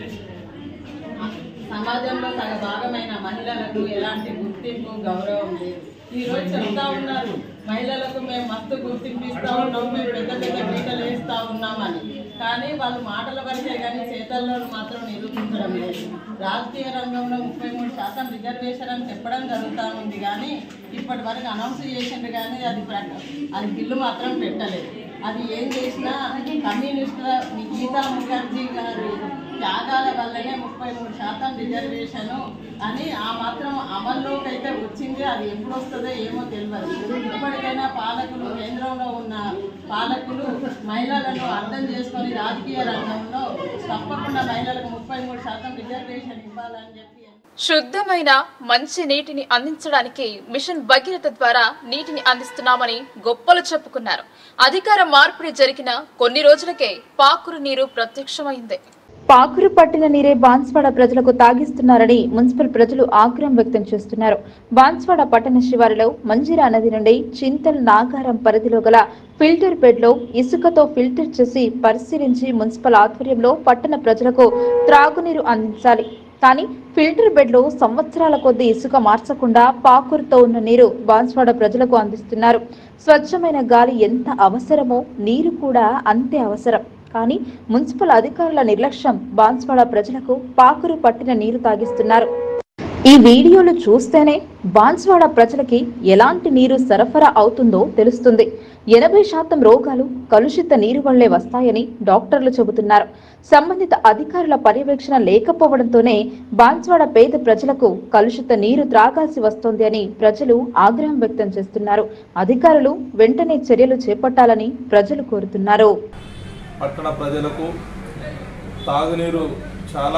సమాజంలో సగ భాగమైన మహిళలకు ఎలాంటి గుర్తింపు గౌరవం లేదు ఈ రోజు చెప్తా ఉన్నారు మహిళలకు మేము మస్తు గుర్తింపు ఇస్తా ఉన్నాం మేము పెద్ద పెద్ద పీటలు వేస్తా ఉన్నామని కానీ వాళ్ళు మాటల వరకే కానీ చేతల్లో మాత్రం నిరూపించడం లేదు రాజకీయ రంగంలో ముప్పై మూడు శాతం రిజర్వేషన్ అని చెప్పడం జరుగుతూ ఉంది కానీ ఇప్పటి వరకు అనౌన్స్ చేసిండు కానీ అది ప్ర- అది బిల్లు మాత్రం పెట్టలేదు అది ఏం చేసినా కమ్యూనిస్టుల గీతా ముఖర్జీ గారి త్యాగాల వల్లనే ముప్పై మూడు శాతం రిజర్వేషన్ అని ఆ మాత్రం అమల్లోకి అయితే వచ్చింది అది ఎప్పుడు వస్తుందో ఏమో తెలియదు ఇప్పటికైనా పాలకులు కేంద్రంలో ఉన్న పాలకులు మహిళలను అర్థం చేసుకొని రాజకీయ రంగంలో తప్పకుండా మహిళలకు ముప్పై మూడు శాతం రిజర్వేషన్ ఇవ్వాలని చెప్పి శుద్ధమైన మంచి నీటిని అందించడానికి మిషన్ భగీరథ ద్వారా నీటిని అందిస్తున్నామని గొప్పలు చెప్పుకున్నారు అధికార మార్పిడి జరిగిన కొన్ని రోజులకే పాకురు నీరు ప్రత్యక్షమైంది పాకురు పట్టిన నీరే బాన్స్వాడ ప్రజలకు తాగిస్తున్నారని మున్సిపల్ ప్రజలు ఆగ్రహం వ్యక్తం చేస్తున్నారు బాన్స్వాడ పట్టణ శివారులో మంజిరా నది నుండి చింతల్ నాగారం పరిధిలో గల ఫిల్టర్ బెడ్ లో ఇసుకతో ఫిల్టర్ చేసి పరిశీలించి మున్సిపల్ ఆధ్వర్యంలో పట్టణ ప్రజలకు త్రాగునీరు అందించాలి కానీ ఫిల్టర్ బెడ్ లో సంవత్సరాల కొద్దీ ఇసుక మార్చకుండా పాకురుతో ఉన్న నీరు బాన్స్వాడ ప్రజలకు అందిస్తున్నారు స్వచ్ఛమైన గాలి ఎంత అవసరమో నీరు కూడా అంతే అవసరం కానీ మున్సిపల్ అధికారుల నిర్లక్ష్యం బాన్స్వాడ ప్రజలకు పాకురు పట్టిన నీరు తాగిస్తున్నారు ఈ వీడియోలు చూస్తేనే బాన్స్వాడ ప్రజలకి ఎలాంటి నీరు సరఫరా అవుతుందో తెలుస్తుంది ఎనభై శాతం రోగాలు కలుషిత నీరు వల్లే వస్తాయని డాక్టర్లు చెబుతున్నారు సంబంధిత అధికారుల పర్యవేక్షణ లేకపోవడంతోనే బాన్స్వాడ పేద ప్రజలకు కలుషిత నీరు త్రాగాల్సి వస్తోంది అని ప్రజలు ఆగ్రహం వ్యక్తం చేస్తున్నారు అధికారులు వెంటనే చర్యలు చేపట్టాలని ప్రజలు కోరుతున్నారు పట్టణ ప్రజలకు తాగునీరు చాలా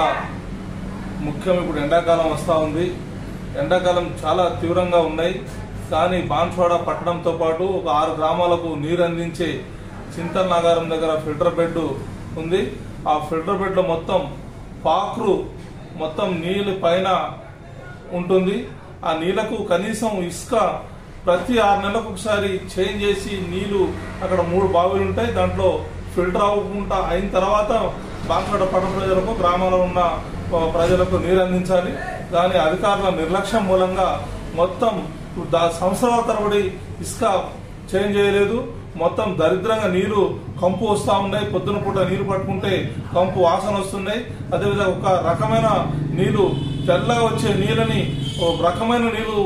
ముఖ్యం ఇప్పుడు ఎండాకాలం వస్తూ ఉంది ఎండాకాలం చాలా తీవ్రంగా ఉన్నాయి కానీ బాన్స్వాడ పట్టణంతో పాటు ఒక ఆరు గ్రామాలకు నీరు అందించే చింతల్ నగరం దగ్గర ఫిల్టర్ బెడ్ ఉంది ఆ ఫిల్టర్ బెడ్లో మొత్తం పాక్రు మొత్తం నీళ్ళు పైన ఉంటుంది ఆ నీళ్లకు కనీసం ఇసుక ప్రతి ఆరు నెలలకు ఒకసారి చేంజ్ చేసి నీళ్లు అక్కడ మూడు బావులు ఉంటాయి దాంట్లో ఫిల్టర్ అవ్వకుండా అయిన తర్వాత బాన్స్వాడ పట్టణ ప్రజలకు గ్రామంలో ఉన్న ఆ, ప్రజలకు నీరు అందించాలి కానీ అధికారుల నిర్లక్ష్యం మూలంగా మొత్తం దా సంవత్సరాల తరబడి ఇసుక చేంజ్ చేయలేదు మొత్తం దరిద్రంగా నీళ్లు కంపు వస్తూ ఉన్నాయి పొద్దున పూట నీళ్లు పట్టుకుంటే కంపు వాసన వస్తున్నాయి అదేవిధంగా ఒక రకమైన నీళ్లు తెల్లగా వచ్చే నీళ్ళని ఒక రకమైన నీళ్లు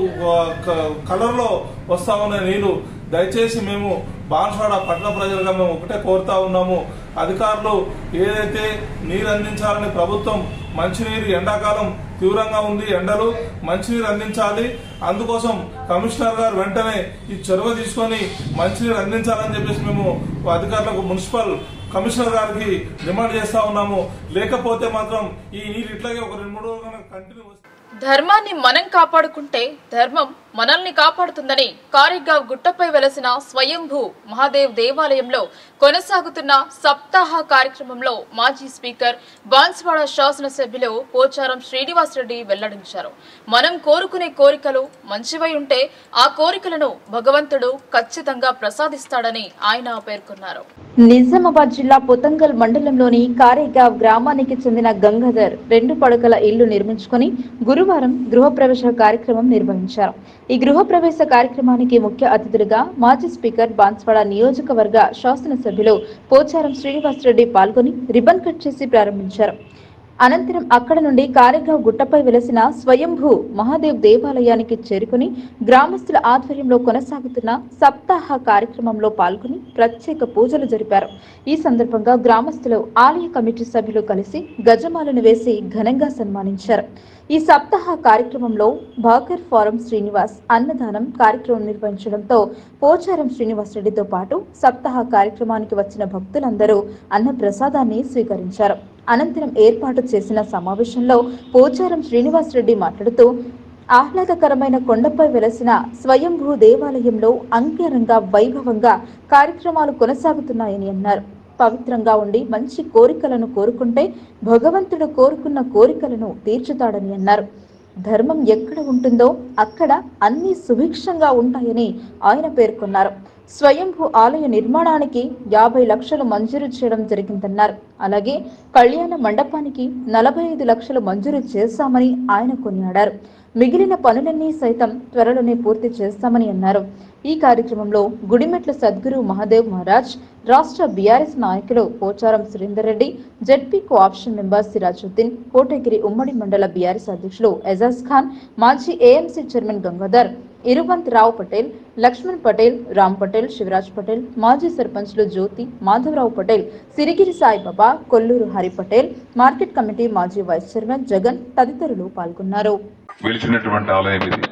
కలర్ లో వస్తా ఉన్నాయి నీళ్లు దయచేసి మేము బాన్స్వాడ పట్టణ ప్రజలుగా మేము ఒకటే కోరుతా ఉన్నాము అధికారులు ఏదైతే నీరు అందించాలని ప్రభుత్వం మంచినీరు ఎండాకాలం తీవ్రంగా ఉంది ఎండలు మంచినీరు అందించాలి అందుకోసం కమిషనర్ గారు వెంటనే ఈ చొరవ తీసుకొని మంచినీరు అందించాలని చెప్పేసి మేము అధికారులకు మున్సిపల్ కమిషనర్ గారికి డిమాండ్ చేస్తా ఉన్నాము లేకపోతే మాత్రం ఈ నీరు ఇట్లాగే ఒక రెండు మూడు రోజులు కంటిన్యూ ధర్మాన్ని మనం కాపాడుకుంటే ధర్మం మనల్ని కాపాడుతుందని కారెగావ్ గుట్టపై వెలసిన స్వయంభూ మహాదేవ్ దేవాలయంలో కొనసాగుతున్న సప్తాహ కార్యక్రమంలో మాజీ స్పీకర్ బాన్స్వాడ శాసనసభ్యులు పోచారం శ్రీనివాసరెడ్డి వెల్లడించారు మనం కోరుకునే కోరికలు మంచివై ఉంటే ఆ కోరికలను భగవంతుడు ఖచ్చితంగా ప్రసాదిస్తాడని ఆయన పేర్కొన్నారు నిజామాబాద్ జిల్లా పొతంగల్ మండలంలోని కారేగావ్ గ్రామానికి చెందిన గంగాధర్ రెండు పడకల ఇల్లు నిర్మించుకుని గురువారం గృహప్రవేశ కార్యక్రమం నిర్వహించారు ఈ గృహప్రవేశ కార్యక్రమానికి ముఖ్య అతిథులుగా మాజీ స్పీకర్ బాన్స్వాడ నియోజకవర్గ శాసనసభ్యులు పోచారం శ్రీనివాసరెడ్డి పాల్గొని రిబన్ కట్ చేసి ప్రారంభించారు అనంతరం అక్కడ నుండి కారెగావ్ గుట్టపై వెలసిన స్వయంభూ మహాదేవ్ దేవాలయానికి చేరుకుని గ్రామస్తుల ఆధ్వర్యంలో కొనసాగుతున్న సప్తాహ కార్యక్రమంలో పాల్గొని ప్రత్యేక పూజలు జరిపారు ఈ సందర్భంగా గ్రామస్తులు ఆలయ కమిటీ సభ్యులు కలిసి గజమాలను వేసి ఘనంగా సన్మానించారు ఈ సప్తాహ కార్యక్రమంలో భాకర్ ఫారం శ్రీనివాస్ అన్నదానం కార్యక్రమం నిర్వహించడంతో పోచారం శ్రీనివాస్ రెడ్డితో పాటు సప్తాహ కార్యక్రమానికి వచ్చిన భక్తులందరూ అన్న ప్రసాదాన్ని స్వీకరించారు అనంతరం ఏర్పాటు చేసిన సమావేశంలో పోచారం శ్రీనివాస్ రెడ్డి మాట్లాడుతూ ఆహ్లాదకరమైన కొండపై వెలసిన స్వయంభూ దేవాలయంలో అంగరంగ వైభవంగా కార్యక్రమాలు కొనసాగుతున్నాయని అన్నారు పవిత్రంగా ఉండి మంచి కోరికలను కోరుకుంటే భగవంతుడు కోరుకున్న కోరికలను తీర్చుతాడని అన్నారు ధర్మం ఎక్కడ ఉంటుందో అక్కడ అన్ని సుభిక్షంగా ఉంటాయని ఆయన పేర్కొన్నారు స్వయంభూ ఆలయ నిర్మాణానికి యాభై లక్షలు మంజూరు చేయడం జరిగిందన్నారు అలాగే కళ్యాణ మండపానికి నలభై ఐదు లక్షలు మంజూరు చేశామని ఆయన కొనియాడారు మిగిలిన పనులన్నీ సైతం త్వరలోనే పూర్తి చేస్తామని అన్నారు ఈ కార్యక్రమంలో గుడిమెట్ల సద్గురు మహాదేవ్ మహారాజ్ రాష్ట్ర బీఆర్ఎస్ నాయకులు Pocharam Surender Reddy ZP co-option member Sirajuddin Kotagiri ఉమ్మడి మండల బీఆర్ఎస్ అధ్యక్షులు ఎజాజ్ ఖాన్ మాజీ ఏఎంసీ చైర్మన్ గంగాధర్ ఇరువంత్ రావు పటేల్ లక్ష్మణ్ పటేల్ రామ్ పటేల్ శివరాజ్ పటేల్ మాజీ సర్పంచ్లు జ్యోతి మాధవరావు పటేల్ సిరిగిరి సాయిబాబా కొల్లూరు హరి పటేల్ మార్కెట్ కమిటీ మాజీ వైస్ చైర్మన్ జగన్ తదితరులు పాల్గొన్నారు వెలిసినటువంటి ఆలయం ఇది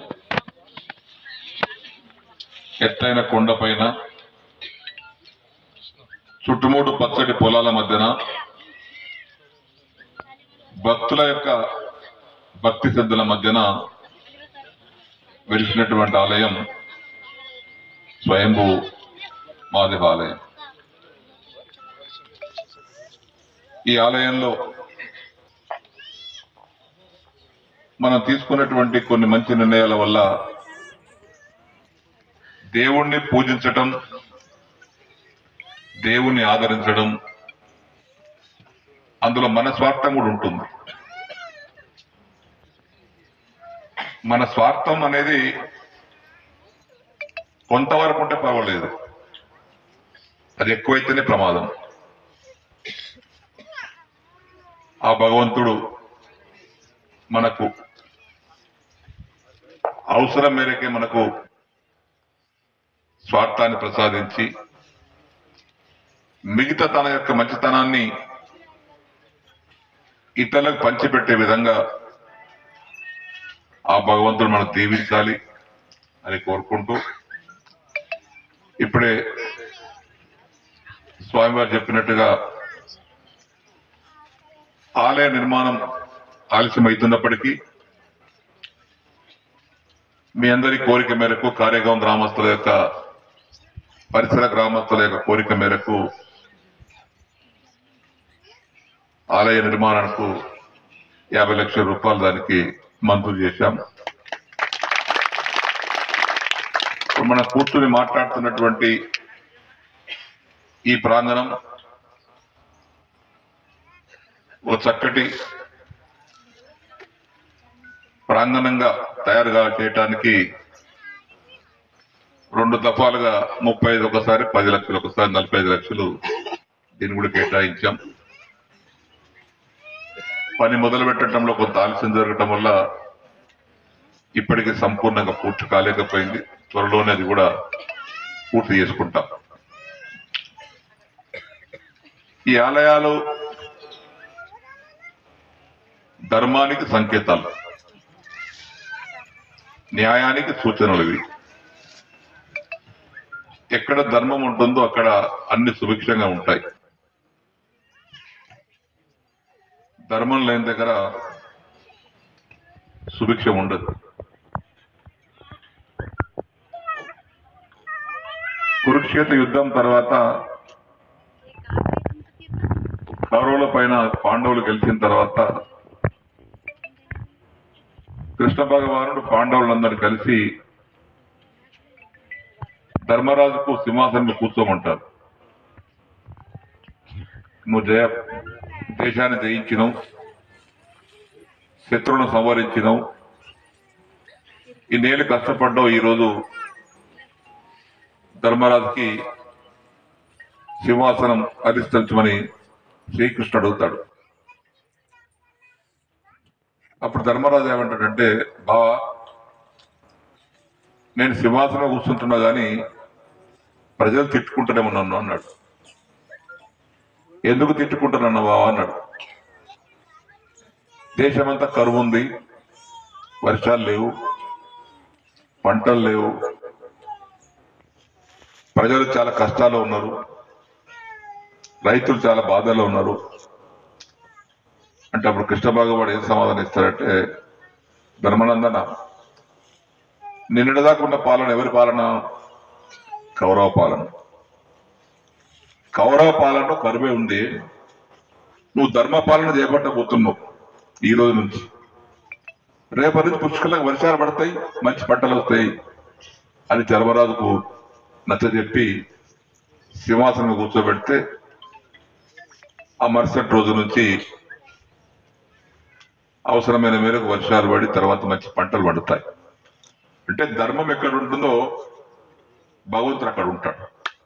ఎత్తైన కొండపైన చుట్టుముడు పచ్చడి పొలాల మధ్యన భక్తుల యొక్క భక్తి శ్రద్ధల మధ్యన వెలిసినటువంటి ఆలయం స్వయంభూ మాదేవ ఆలయం ఈ ఆలయంలో మనం తీసుకున్నటువంటి కొన్ని మంచి నిర్ణయాల వల్ల దేవుణ్ణి పూజించటం దేవుణ్ణి ఆదరించడం అందులో మన స్వార్థం కూడా ఉంటుంది మన స్వార్థం అనేది కొంతవరకు ఉంటే పర్వాలేదు అది ఎక్కువైతేనే ప్రమాదం ఆ భగవంతుడు మనకు అవసరం మేరకే మనకు స్వార్థాన్ని ప్రసాదించి మిగతా తన యొక్క మంచితనాన్ని ఇతరులకు పంచిపెట్టే విధంగా ఆ భగవంతుడు మనం దీవించాలి అని కోరుకుంటూ ఇప్పుడే స్వామివారు చెప్పినట్టుగా ఆలయ నిర్మాణం ఆలస్యమవుతున్నప్పటికీ మీ అందరి కోరిక మేరకు కార్యగాం గ్రామస్తుల యొక్క పరిసర గ్రామస్తుల యొక్క కోరిక మేరకు ఆలయ నిర్మాణానికి యాభై లక్షల రూపాయలు దానికి మంజూరు చేశాం ఇప్పుడు మనం కూర్చుని మాట్లాడుతున్నటువంటి ఈ ప్రాంగణం ఓ చక్కటి ప్రాంగణంగా తయారుగా చేయటానికి రెండు దఫాలుగా ముప్పై ఐదు ఒకసారి పది లక్షలు ఒకసారి నలభై ఐదు లక్షలు దీన్ని కూడా కేటాయించాం పని మొదలు పెట్టడంలో కొంత ఆలస్యం జరగటం వల్ల ఇప్పటికీ సంపూర్ణంగా పూర్తి కాలేకపోయింది త్వరలోనే అది కూడా పూర్తి చేసుకుంటాం ఈ ఆలయాలు ధర్మానికి సంకేతాలు న్యాయానికి సూచనలు ఇవి ఎక్కడ ధర్మం ఉంటుందో అక్కడ అన్ని సుభిక్షంగా ఉంటాయి ధర్మం లేని దగ్గర సుభిక్షం ఉండదు కురుక్షేత్ర యుద్ధం తర్వాత కౌరవుల పైన పాండవులు గెలిచిన తర్వాత కృష్ణ భగవానుడు పాండవులందరూ కలిసి ధర్మరాజుకు సింహాసనం కూర్చోమంటారు నువ్వు జయ దేశాన్ని జయించినావు శత్రువును సంవరించినావు ఇన్నేళ్ళు కష్టపడ్డావు ఈరోజు ధర్మరాజుకి సింహాసనం అధిష్ఠించమని శ్రీకృష్ణుడు అడుగుతాడు అప్పుడు ధర్మరాజు ఏమంటాడంటే బావా నేను సింహాసనం కూర్చుంటున్నా గాని ప్రజలు తిట్టుకుంటూనే నన్ను అన్నాడు ఎందుకు తిట్టుకుంటున్నా బావా అన్నాడు దేశమంతా కరువు ఉంది వర్షాలు లేవు పంటలు లేవు ప్రజలు చాలా కష్టాల్లో ఉన్నారు రైతులు చాలా బాధల్లో ఉన్నారు అంటే అప్పుడు కృష్ణ భగవాడు ఏం సమాధానం ఇస్తారంటే ధర్మనందన నిన్నటిదాకా ఉన్న పాలన ఎవరి పాలన కౌరవ పాలన కౌరవ పాలన కరువే ఉంది నువ్వు ధర్మ పాలన చేపట్టబోతున్నావు ఈ రోజు నుంచి రేపటి నుంచి పుష్కలంగా వర్షాలు పడతాయి మంచి పంటలు వస్తాయి అని ధర్మరాజుకు నచ్చజెప్పి సింహాసనం కూర్చోబెడితే ఆ మరుసటి రోజు నుంచి అవసరమైన మేరకు వర్షాలు పడి తర్వాత మంచి పంటలు పండుతాయి అంటే ధర్మం ఎక్కడ ఉంటుందో భగవంతుడు అక్కడ ఉంటాడు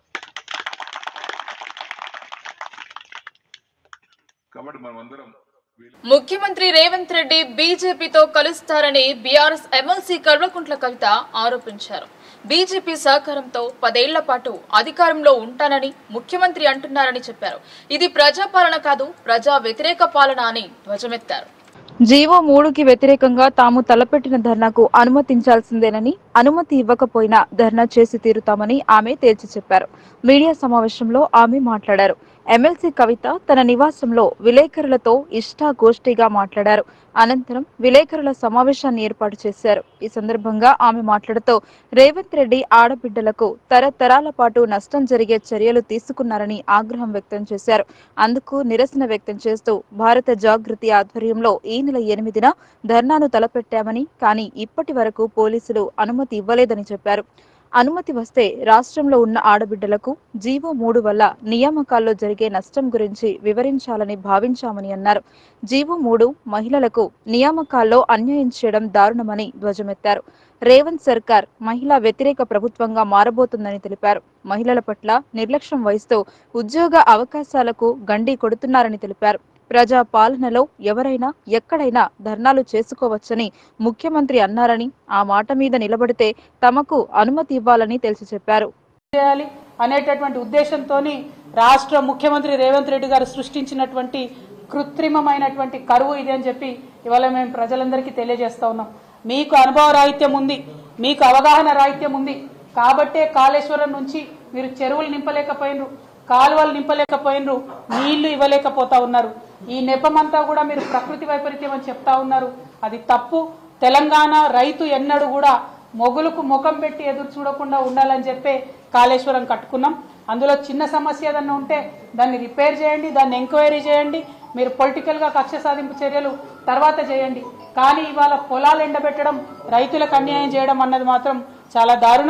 కాబట్టి మనం అందరం ముఖ్యమంత్రి రేవంత్ రెడ్డి బీజేపీతో కలుస్తారని బీఆర్ఎస్ ఎమ్మెల్సీ కల్వకుంట్ల కవిత ఆరోపించారు బీజేపీ సహకారంతో పదేళ్ల పాటు అధికారంలో ఉంటానని ముఖ్యమంత్రి అంటున్నారని చెప్పారు ఇది ప్రజాపాలన కాదు ప్రజా వ్యతిరేక పాలన అని ధ్వజమెత్తారు జీవో మూడుకి వ్యతిరేకంగా తాము తలపెట్టిన ధర్నాకు అనుమతించాల్సిందేనని అనుమతి ఇవ్వకపోయినా ధర్నా చేసి తీరుతామని ఆమె తేల్చి చెప్పారు మీడియా సమావేశంలో ఆమె మాట్లాడారు ఎమ్మెల్సీ కవిత తన నివాసంలో విలేకరులతో ఇష్టాగోష్ఠిగా మాట్లాడారు అనంతరం విలేకరుల సమావేశాన్ని ఏర్పాటు చేశారు ఈ సందర్భంగా ఆమె మాట్లాడుతూ రేవంత్ రెడ్డి ఆడబిడ్డలకు తరతరాల పాటు నష్టం జరిగే చర్యలు తీసుకున్నారని ఆగ్రహం వ్యక్తం చేశారు అందుకు నిరసన వ్యక్తం చేస్తూ భారత జాగృతి ఆధ్వర్యంలో ఈ నెల ఎనిమిదిన ధర్నాను తలపెట్టామని కానీ ఇప్పటి వరకు పోలీసులు అనుమతి ఇవ్వలేదని చెప్పారు అనుమతి వస్తే రాష్ట్రంలో ఉన్న ఆడబిడ్డలకు జీవో మూడు వల్ల నియామకాల్లో జరిగే నష్టం గురించి వివరించాలని భావించామని అన్నారు జీవో మూడు మహిళలకు నియామకాల్లో అన్యాయం చేయడం దారుణమని ధ్వజమెత్తారు రేవంత్ సర్కార్ మహిళా వ్యతిరేక ప్రభుత్వంగా మారబోతుందని తెలిపారు మహిళల పట్ల నిర్లక్ష్యం వహిస్తూ ఉద్యోగ అవకాశాలకు గండి కొడుతున్నారని తెలిపారు ప్రజా పాలనలో ఎవరైనా ఎక్కడైనా ధర్నాలు చేసుకోవచ్చని ముఖ్యమంత్రి అన్నారని ఆ మాట మీద నిలబడితే తమకు అనుమతి ఇవ్వాలని తెలిసి చెప్పారు చేయాలి అనేటటువంటి ఉద్దేశంతో రాష్ట్ర ముఖ్యమంత్రి రేవంత్ రెడ్డి గారు సృష్టించినటువంటి కృత్రిమమైనటువంటి కరువు ఇది అని చెప్పి ఇవాళ మేము ప్రజలందరికీ తెలియజేస్తా ఉన్నాం మీకు అనుభవ రాహిత్యం ఉంది మీకు అవగాహన రాహిత్యం ఉంది కాబట్టే కాళేశ్వరం నుంచి మీరు చెరువులు నింపలేకపోయినరు కాలువలు నింపలేకపోయినరు నీళ్లు ఇవ్వలేకపోతా ఉన్నారు ఈ నెపమంతా కూడా మీరు ప్రకృతి వైపరీత్యం అని చెప్తా ఉన్నారు అది తప్పు తెలంగాణ రైతు ఎన్నడూ కూడా మొగులకు ముఖం పెట్టి ఎదురు చూడకుండా ఉండాలని చెప్పే కాళేశ్వరం కట్టుకున్నాం అందులో చిన్న సమస్య ఏదన్నా ఉంటే దాన్ని రిపేర్ చేయండి దాన్ని ఎంక్వైరీ చేయండి మీరు పొలిటికల్గా కక్ష సాధింపు చర్యలు తర్వాత చేయండి కానీ ఇవాళ పొలాలు ఎండబెట్టడం రైతులకు అన్యాయం చేయడం అన్నది మాత్రం చాలా దారుణం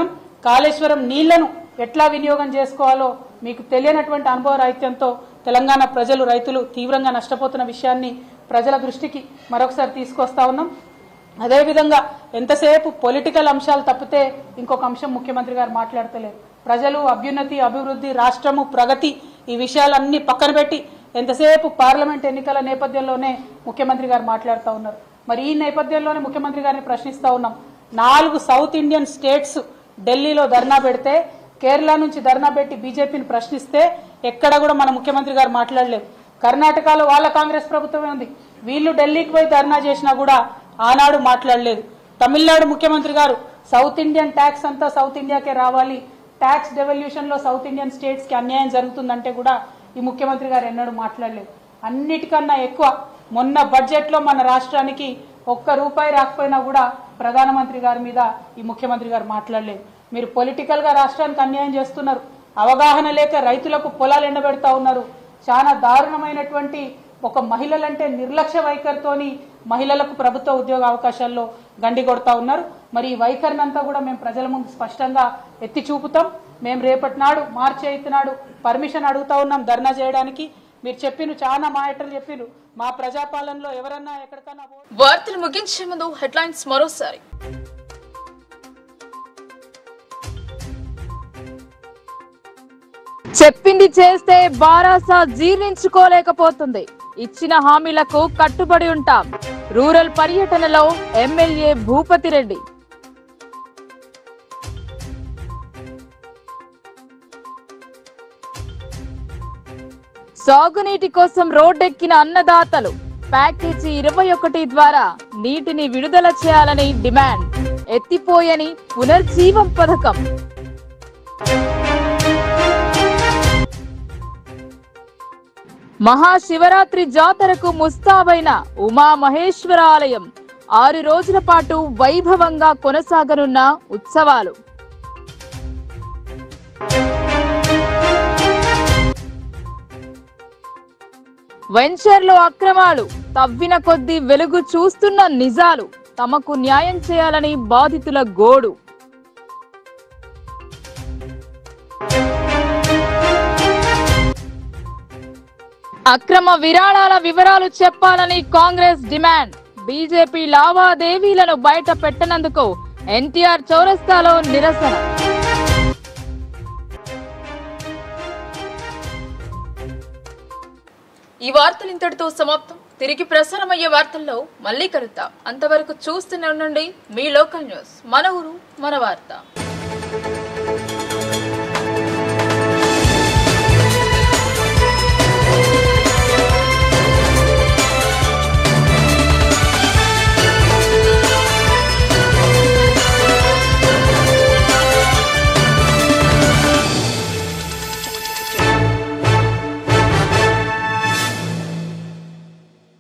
కాళేశ్వరం నీళ్లను ఎట్లా వినియోగం చేసుకోవాలో మీకు తెలియనటువంటి అనుభవ రాహిత్యంతో తెలంగాణ ప్రజలు రైతులు తీవ్రంగా నష్టపోతున్న విషయాన్ని ప్రజల దృష్టికి మరొకసారి తీసుకొస్తా ఉన్నాం అదేవిధంగా ఎంతసేపు పొలిటికల్ అంశాలు తప్పితే ఇంకొక అంశం ముఖ్యమంత్రి గారు మాట్లాడతలేరు ప్రజలు అభ్యున్నతి అభివృద్ధి రాష్ట్రము ప్రగతి ఈ విషయాలన్నీ పక్కన పెట్టి ఎంతసేపు పార్లమెంట్ ఎన్నికల నేపథ్యంలోనే ముఖ్యమంత్రి గారు మాట్లాడుతూ ఉన్నారు మరి ఈ నేపథ్యంలోనే ముఖ్యమంత్రి గారిని ప్రశ్నిస్తూ ఉన్నాం నాలుగు సౌత్ ఇండియన్ స్టేట్స్ ఢిల్లీలో ధర్నా పెడితే కేరళ నుంచి ధర్నా పెట్టి బీజేపీని ప్రశ్నిస్తే ఎక్కడ కూడా మన ముఖ్యమంత్రి గారు మాట్లాడలేదు కర్ణాటకలో వాళ్ళ కాంగ్రెస్ ప్రభుత్వమే ఉంది వీళ్ళు ఢిల్లీకి పోయి ధర్నా చేసినా కూడా ఆనాడు మాట్లాడలేదు తమిళనాడు ముఖ్యమంత్రి గారు సౌత్ ఇండియన్ ట్యాక్స్ అంతా సౌత్ ఇండియాకే రావాలి ట్యాక్స్ డెవల్యూషన్ లో సౌత్ ఇండియన్ స్టేట్స్ కి అన్యాయం జరుగుతుందంటే కూడా ఈ ముఖ్యమంత్రి గారు ఎన్నడూ మాట్లాడలేదు అన్నిటికన్నా ఎక్కువ మొన్న బడ్జెట్ లో మన రాష్ట్రానికి ఒక్క రూపాయి రాకపోయినా కూడా ప్రధానమంత్రి గారి మీద ఈ ముఖ్యమంత్రి గారు మాట్లాడలేదు మీరు పొలిటికల్ గా రాష్ట్రానికి అన్యాయం చేస్తున్నారు అవగాహన లేక రైతులకు పొలాలు ఎండబెడతా ఉన్నారు చాలా దారుణమైనటువంటి ఒక మహిళలంటే నిర్లక్ష్య వైఖరితోని మహిళలకు ప్రభుత్వ ఉద్యోగ అవకాశాల్లో గండి కొడతా ఉన్నారు మరి ఈ వైఖరిని అంతా కూడా మేము ప్రజల ముందు స్పష్టంగా ఎత్తి చూపుతాం మేము రేపటి నాడు మార్చి ఎయిత్ నాడు పర్మిషన్ అడుగుతా ఉన్నాం ధర్నా చేయడానికి మీరు చెప్పిన చాలా మాటలు చెప్పిరు మా ప్రజాపాలనలో ఎవరన్నా ఎక్కడికన్నా పో- వార్తలు ముగించే ముందు హెడ్లైన్స్ మరోసారి చెప్పింది చేస్తే బారాసా జీర్ణించుకోలేకపోతుంది ఇచ్చిన హామీలకు కట్టుబడి ఉంటాం రూరల్ పర్యటనలో ఎమ్మెల్యే భూపతి రెడ్డి సాగునీటి కోసం రోడ్డెక్కిన అన్నదాతలు ప్యాకేజీ ఇరవై ఒకటి ద్వారా నీటిని విడుదల చేయాలని డిమాండ్ ఎత్తిపోయని పునర్జీవం పథకం మహాశివరాత్రి జాతరకు ముస్తాబైన ఉమా మహేశ్వర ఆలయం ఆరు రోజుల పాటు వైభవంగా కొనసాగనున్న ఉత్సవాలు వెంచర్లో అక్రమాలు తవ్విన కొద్దీ వెలుగు చూస్తున్న నిజాలు తమకు న్యాయం చేయాలని బాధితుల గోడు అక్రమ విరాళాల వివరాలు చెప్పాలని కాంగ్రెస్ డిమాండ్ బీజేపీ లావాదేవీలను బయట పెట్టనందుకు ఎన్టీఆర్ చౌరస్తాలో నిరసన ఈ వార్తలు ఇంతటితో సమాప్తం తిరిగి ప్రసారమయ్యే వార్తల్లో మళ్ళీ కలుద్దాం అంతవరకు చూస్తూనే ఉండండి మీ లోకల్ న్యూస్ మన ఊరు మన వార్త